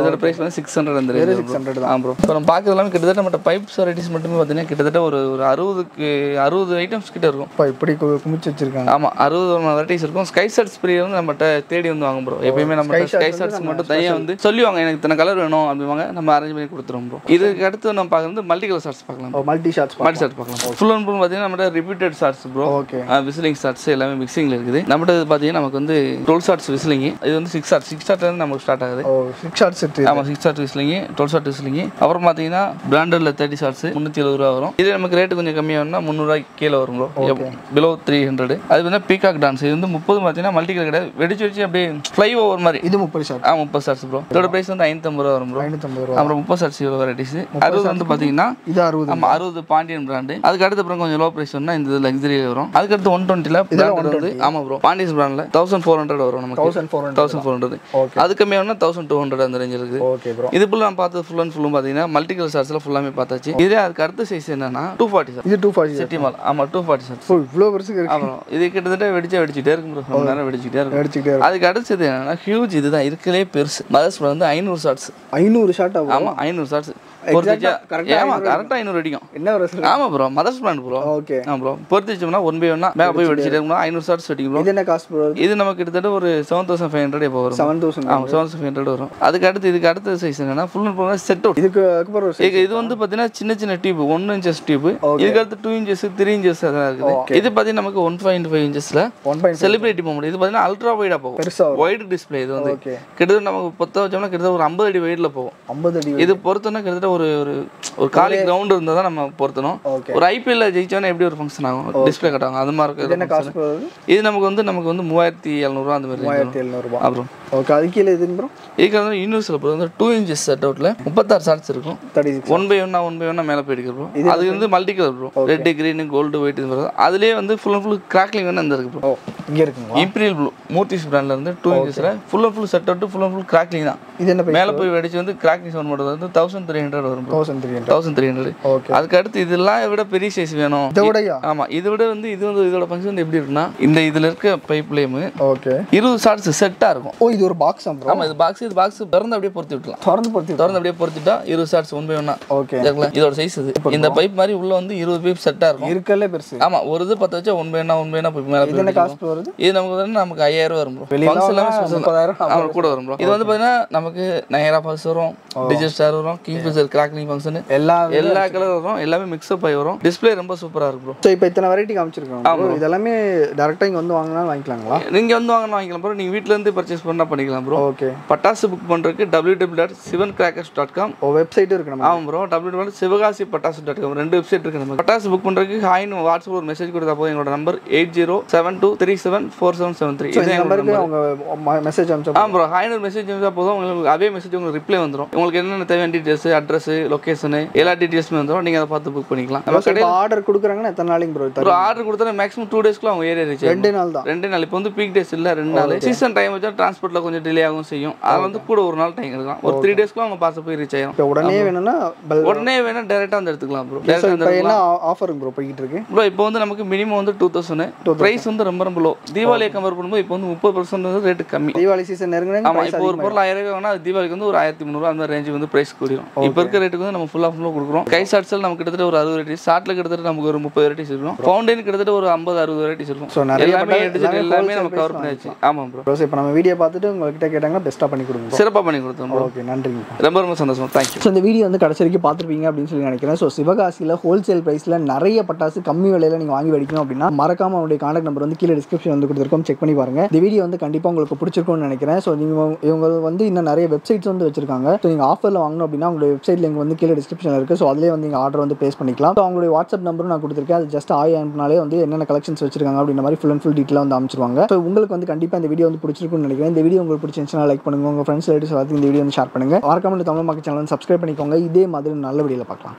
இதோட ப்ரைஸ் வந்து சிக்ஸ் ஹண்ட்ரட் அந்த ரேஞ்ச் சிக்ஸ் ஹண்ட்ரட் ஆ ப்ரோ இப்போ நம்ம பார்க்கறது எல்லாமே கிட்டத்தட்ட நம்ம பைப்ஸ் வெரைட்டிஸ் மட்டுமே பார்த்தீங்கன்னா கிட்டத்தட்ட ஒரு ஒரு அறுபதுக்கு அறுபது ஐட்டம்ஸ் கிட்ட இருக்கும் இப்போ இப்படி கு- குமிச்சு வச்சிருக்காங்க ஆமா அறுபது வெரைட்டிஸ் இருக்கும் ஸ்கை ஷர்ட் ஸ்ப்ரே வந்து நம்மகிட்ட தேடி வந்து வாங்க ப்ரோ எப்பயுமே நம்ம ஸ்கை ஷர்ட்ஸ் மட்டும் தனியாக வந்து சொல்லுவாங்க எனக்கு இத்தனை கலர் வேணும் அப்படிவாங்க நம்ம அரேஞ்ச் பண்ணி கொடுத்துருவோம் ப்ரோ இதுக்கு அடுத்து நம்ம பார்க்குறது மல்டி கலர் ஷார்ட்ஸ் பார்க்கலாம் மல்டி ஷார்ட்ஸ் மல்டி ஷார்ட் பார்க்கலாம் ஃபுல் அண்ட் ஃபுல் பார்த்தீங்கன்னா நம்மகிட்ட repeated shots bro okay whistling shots எல்லாமே மிக்சிங்கில் இருக்குது நம்மகிட்ட இது பார்த்தீங்கன்னா நமக்கு வந்து டுவெல் ஷார்ட்ஸ் விசிலிங் இது வந்து சிக்ஸ் ஷார்ட் சிக்ஸ் ஷார்ட் நமக்கு ஸ்டார்ட் ஆகுது ஓ சிக்ஸ் ஷார்ட்ஸ் செட் ஆமாம் six shot whistling twelve shot whistling அப்புறம் பார்த்தீங்கன்னா பிராண்டட்ல தேர்ட்டி ஷார்ட்ஸ் முந்நூற்றி எழுபது ரூபா வரும் இது நமக்கு ரேட்டு கொஞ்சம் கம்மியாக வேணும்னா முந்நூறுரூவாய்க்கு கீழே வரும் ப்ரோ பிலோ த்ரீ ஹண்ட்ரட் அது வந்து பீகாக் டான்ஸ் இது வந்து முப்பது பார்த்தீங்கன்னா மல்டி கலர் கிடையாது வெடிச்சு வெடிச்சு அப்படியே ஃப்ளை ஓவர் மாதிரி இது முப்பது ஷார்ட் ஆ முப்பது ஷார்ட்ஸ் ப்ரோ இதோட ப்ரைஸ் வந்து ஐநூற்றம்பது ரூபா வரும் ப்ரோ ஐநூற்றம்பது ரூபா அப்புறம் முப்பது ஷார்ட்ஸ் இவ்வளோ வெரைட்டிஸ் அறுபது வந்து பார்த்தீங்கன்னா இது அறுபது ஆமா அறுபது பாண்டியன் பிராண்டு அதுக்கு அடுத்து அப்புறம் கொஞ்சம் லோ பிரைஸ் சொன்னா இந்த லக்ஸரி வரும் அதுக்கு அடுத்து ஒன் டுவெண்ட்டில வந்து ஆமா ப்ரோ பாண்டியன் பிராண்ட்ல தௌசண்ட் ஃபோர் ஹண்ட்ரட் வரும் நமக்கு thousand four hundred thousand four hundred Okay. அது கம்மியானா தௌசண்ட் டூ ஹண்ட்ரட் அந்த ரேஞ்ச் இருக்குது ஓகே ப்ரோ இது ஃபுல்லாக நான் பார்த்தது ஃபுல் அண்ட் ஃபுல்லும் பார்த்தீங்கன்னா மல்டி கலர் ஷார்ட்ஸ்ல ஃபுல்லாமே பார்த்தாச்சு இதே அதுக்கு அடுத்த சைஸ் என்னன்னா டூ ஃபார்ட்டி சார் இது டூ ஃபார்ட்டி சிட்டி மால் ஆமா டூ ஃபார்ட்டி சார் ஃபுல் இவ்வளோ பெருசுக்கு இருக்கு அப்புறம் இது கிட்டத்தட்ட வெடிச்சா வெடிச்சிட்டே இருக்கும் ப்ரோ ரொம்ப நேரம் வெடிச்சிட்டே இருக்கும் அடிச்சுக்கிட்டே அதுக்கு அடுத்தது என்னன்னா ஹியூஜ் இதுதான் இருக்கலே பெருசு மதர்ஸ் வந்து ஐநூறு ஷார்ட்ஸ் ஐநூறு ஷார்ட் ஆகும் ஆமா ஐநூறு ஷார்ட்ஸ் பொறுத்துச்சா ஏமா கரெக்டாக ஐநூறு அடிக்கும் என்ன ஒரு ஆமா bro mothers brand bro okay ஆ ப்ரோ பொறுத்து வச்சோம்னா ஒன் பை ஒன்னா மேலே போய் வெடிச்சிட்டே இருக்கணும் ஐநூறு ஷார்ட்ஸ் வெட்டிங்க ப்ரோ இது என்ன காஸ்ட் ப்ரோ இது நமக்கு கிட்டத்தட்ட ஒரு செவன் தௌசண்ட் ஃபைவ் ஹண்ட்ரட் இப்போ வரும் செவன் தௌசண்ட் ஆமாம் செவன் ஃபைவ் ஹண்ட்ரட் வரும் அதுக்கு அடுத்து இதுக்கு அடுத்த சைஸ் என்னன்னா ஃபுல் அண்ட் ஃபுல்லாக செட் அவுட் இதுக்கு அப்புறம் ஒரு இது இது வந்து பார்த்தீங்கன்னா சின்ன சின்ன டியூப் ஒன் இன்ச்சஸ் டியூப் இதுக்கு அடுத்து டூ இன்ச்சஸ் த்ரீ இன்ச்சஸ் அதெல்லாம் இருக்குது இது பார்த்தீங்கன்னா நமக்கு ஒன் பாயிண்ட் ஃபைவ் இன்ச்சஸில் ஒன் பாயிண்ட் செலிப்ரேட்டி போக முடியும் இது பார்த்தீங்கன்னா அல்ட்ரா வைடாக போகும் பெருசா வரும் வைடு டிஸ்பிளே இது வந்து ஓகே கிட்டத்தட்ட நமக்கு பொத்த வச்சோம்னா கிட்டத்தட்ட ஒரு ஐம்பது அடி வெயிட்டில் போகும் ஐம்பது அடி இது பொறுத்தோன்னா கிட்டத்தட்ட ஒரு ஒரு ஒரு காலி கிரவுண்ட் இருந்தால் தான் நம்ம பொருத்தணும் ஓகே ஒரு ஐபிஎல்ல ஜெயிச்சோன்னா எப்படி ஒரு ஃபங்க்ஷன் ஆகும் டிஸ்பிளே கட்டாங்க அது மாதிரி இது என்ன இருக்கு காஸ்ட் ப்ரோ இது நமக்கு வந்து நமக்கு வந்து மூவாயிரத்தி எழுநூறுவா அந்த மாதிரி range வரும். மூவாயிரத்தி எழுநூறுபா அப்புறம் ஓகே அது கீழே இதுன்னு ப்ரோ இதுக்கு வந்து யூனிவர்சல் ப்ரோ வந்து டூ இன்ச்சஸ் செட் அவுட்ல முப்பத்தாறு ஷார்ட்ஸ் இருக்கும் தேர்ட்டி சிக்ஸ் ஒன் பை ஒன்னா ஒன் பை ஒன்னா மேலே போயிட்டு ப்ரோ அது வந்து multi colour bro red green gold white இது வரும் அதுலேயே வந்து ஃபுல் அண்ட் ஃபுல் கிராக்லிங் வந்து அந்த இருக்கு ப்ரோ ஓ இங்கே இருக்குங்களா இம்பீரியல் ப்ளூ மூர்த்திஸ் பிராண்ட்ல இருந்து டூ இன்ச்சஸ்ல full and full set out full and full crackling தான் இது என்ன மேலே போய் வெடிச்சு வந்து கிராக்லிங் சவுண்ட் மட்டும் வந்து தௌசண்ட் த்ரீ ஹண்ட்ரட் வரும் bro thousand three hundred thousand three hundred okay அதுக்கு அடுத்து இதெல்லாம் விட பெரிய சைஸ் வேணும் இதை விடையா ஆமா இதை விட வந்து இது வந்து இதோட ஃபங்க்ஷன் வந்து எப்படி இருக்குன்னா இந்த இதுல இருக்க பைப் லேமு ஓகே இருபது ஷார்ட்ஸ் செட்டா இருக்கும் ஓ இது ஒரு பாக்ஸ் ப்ரோ ஆமா இது பாக்ஸ் இது பாக்ஸ் திறந்து அப்படியே பொருத்தி விட்டலாம் திறந்து படுத்தி திறந்து அப்படியே பொருத்திட்டா இருபது ஷார்ட்ஸ் ஒன் பை ஒன்னா ஓகே இதோட சைஸ் இது இந்த பைப் மாதிரி உள்ள வந்து இருபது பைப் செட்டா இருக்கும் இருக்கலே பெருசு ஆமா ஒரு இது பத்து வச்சா ஒன் பை ஒன்னா ஒன் பை ஒன்னா போய் மேல இது என்ன போய் காஸ்ட் வருது இது நமக்கு வந்து நமக்கு ஐயாயிரம் ரூபா வரும் ப்ரோ வெளியில ஃபங்க்ஷன் எல்லாமே வாங்கினா special தான். முப்பதாயிரம், ஆமா கூட வரும் ப்ரோ இது வந்து பாத்தீங்கன்னா நமக்கு நயரா பாஸ் வரும் டிஜிட்டல் ஸ்டார் வரும் கிங் ஃபிஷர் கிராக்லிங் ஃபங்க்ஷன் எல்லா எல்லா கலர் வரும் எல்லாமே மிக்ஸ்அப் ஆகி வரும் டிஸ்ப்ளே ரொம்ப சூப்பரா இருக்கும் ப்ரோ ஸோ இப்போ இத்தனை வெரைட்டி காமிச்சிருக்கோம் bro. இது எல்லாமே டேரெக்டாக இங்கே வந்து வாங்கினா வாங்கிக்கலாங்களா நீங்க வந்து வாங்கணும் வாங்கிக்கலாம் ப்ரோ நீங்க வீட்ல இருந்து பர்ச்சேஸ் பண்ணா பண்ணிக்கலாம் ப்ரோ ஓகே பட்டாசு புக் பண்றதுக்கு W W dot Sivan crackers dot com ஓ வெப்சைட்டும் இருக்கு நம்ம ஆமாம் ப்ரோ டபிள்யூ டபிள்யூ சிவகாசி பட்டாசு டாட் காம் ரெண்டு வெப்சைட் இருக்கு நம்ம பட்டாசு புக் பண்றதுக்கு ஹாய்னு வாட்ஸ்அப் ஒரு மெசேஜ் கொடுத்தா போதும் எங்களோட number eight zero seven two three seven four seven seven three so இது இந்த எங்களோட நம்பருக்கு நம்பர் அவங்க மெசேஜ் அனுப்பிச்சா ஆ ப்ரோ ஹாய்னு மெசேஜ் அனுப்பிச்சா போதும் உங்களுக்கு அதே மெசேஜ் உங்களுக்கு ரிப்ளை வந்துடும் உங்களுக்கு என்னென்ன தேவையான டீட்டெயில்ஸ் அட்ரஸ் லொகேஷன் எல்லா டீட்டெயில்ஸுமே வந்துடும் நீங்கள் அதை பார்த்து புக் பண்ணிக்கலாம் நம்ம இப்போ இப்போ ஆர்டர் கொடுக்குறாங்கன்னா எத்தனை நாளைக்கு ப்ரோ ஒரு ஆர்டர் கொடுத்தா மேக்ஸிமம் டூ டேஸ்க்குள்ள அவங்க ஏரியா ரீச் ரெண்டு நாள் தான் ரெண்டு நாள் இப்போ வந்து பீக் டேஸ் இல்லை ரெண்டு நாள் சீசன் டைம் வச்சா டிரான்ஸ்போர்ட்டில் கொஞ்சம் டிலே ஆகும் செய்யும் அதில் வந்து கூட ஒரு நாள் டைம் எடுக்கலாம் ஒரு த்ரீ டேஸ்க்குள்ள அவங்க பார்த்து போய் ரீச் ஆயிரும் இப்போ உடனே வேணும்னா பல் உடனே வேணா டேரெக்டாக வந்து எடுத்துக்கலாம் ப்ரோ ஸோ டேரெக்டாக வந்து இப்போ என்ன ஆஃபருங்க ப்ரோ போய்கிட்டு இருக்கு ப்ரோ இப்போ வந்து நமக்கு மினிமம் வந்து டூ தௌசண்ட் ப்ரைஸ் வந்து ரொம்ப ரொம்ப லோ தீபாவளியை கம்பேர் பண்ணும்போது இப்போ வந்து முப்பது பர்சன்ட் வந்து ரேட்டு கம்மி தீபாவளி சீசன் நெருங்கினா ஆமா இப்போ ஒரு பொருள் ஆயிரம் ரூபாய் வேணா அது தீபாவளிக்கு வந்து ஒரு ஆயிரத்தி முந்நூறுவா அந்த ரேஞ்சு வந்து பிரைஸ் கூடிரும் இப்போ இருக்க ரேட்டுக்கு வந்து நம்ம ஃபுல்லாக ஃபுல்லாக கொடுக்குறோம் கை ஷார்ட்ஸில் நமக்கு கிட்டத்தட்ட ஒரு அறுபது வெரைட்டிஸ் ஷார்ட்ல கிட்டத்தட்ட நமக்கு ஒரு முப்பது வெரைட்டிஸ் இருக்கும் ஃபவுண்டைன் கிட்டத்தட்ட ஒரு ஐம்பது அறுபது வெரைட்டிஸ் இருக்கும் ஸோ நிறைய எல்லாமே பட்டா- எடுத்து எல்லாமே எல்லாமே wholesale நம்ம price கவர் பண்ணியாச்சு ஆமாம் ப்ரோ ப்ரோ இப்போ நம்ம வீடியோ பார்த்துட்டு உங்ககிட்ட கேட்டாங்கன்னா பெஸ்ட்டாக பண்ணி கொடுங்க சிறப்பாக பண்ணி கொடுத்தோம் ப்ரோ ஓகே நன்றிங்க ரொம்ப ரொம்ப சந்தோஷம் தேங்க்யூ ஸோ இந்த வீடியோ வந்து கடைசி வரைக்கும் பார்த்துருப்பீங்க அப்படின்னு சொல்லி நினைக்கிறேன் ஸோ சிவகாசியில் ஹோல்சேல் ப்ரைஸில் நிறைய பட்டாசு கம்மி விலையில நீங்கள் வாங்கி வெடிக்கணும் அப்படின்னா மறக்காம அவனுடைய கான்டாக்ட் நம்பர் வந்து கீழே டிஸ்கிரிப்ஷன் வந்து கொடுத்துருக்கோம் செக் பண்ணி பாருங்க இந்த வீடியோ வந்து கண்டிப்பாக உங்களுக்கு பிடிச்சிருக்கும்னு நினைக்கிறேன் ஸோ நீங்கள் இவங்க வந்து இன்னும் நிறைய வெப்சைட்ஸ் வந்து வச்சிருக்காங்க ஸோ நீங்கள் ஆஃபரில் வாங்கணும் அப்படின்னா உங்களுடைய வெப்சைட் லிங்க் வந்து கீழே டிஸ்கிரிப்ஷனில் இருக்குது ஸோ அதிலே வந்து நீங்கள் ஆர்டர் வந்து ப்ளேஸ் பண்ணிக்கலாம் ஸோ அவங்களுடைய வாட்ஸ்அப் நம்பரும் நான் கொடுத்துருக்கேன் அது ஜஸ்ட் ஆய் அனுப்பினாலே வந்து என்னென்ன கலெக்ஷன்ஸ் வச்சிருக்காங்க அப்படின்ற மாதிரி ஃபுல் அண்ட் ஃபுல் டீட்டெயிலாக வந்து அமைச்சிருவாங்க ஸோ உங்களுக்கு வந்து கண்டிப்பாக இந்த வீடியோ வந்து பிடிச்சிருக்கும்னு நினைக்கிறேன் இந்த வீடியோ உங்களுக்கு பிடிச்சிருந்துச்சுன்னா லைக் பண்ணுங்க உங்கள் ஃப்ரெண்ட்ஸ் ரிலேட்டிவ்ஸ் எல்லாத்தையும் இந்த வீடியோ வந்து ஷேர் பண்ணுங்க மறக்காம இந்த தமிழ் மக்கள் சேனல் வந்து சப்ஸ்கிரைப் பண்ணிக்கோங்க இதே மாதிரி நல்ல வீடியோவில் பார்க்கலாம்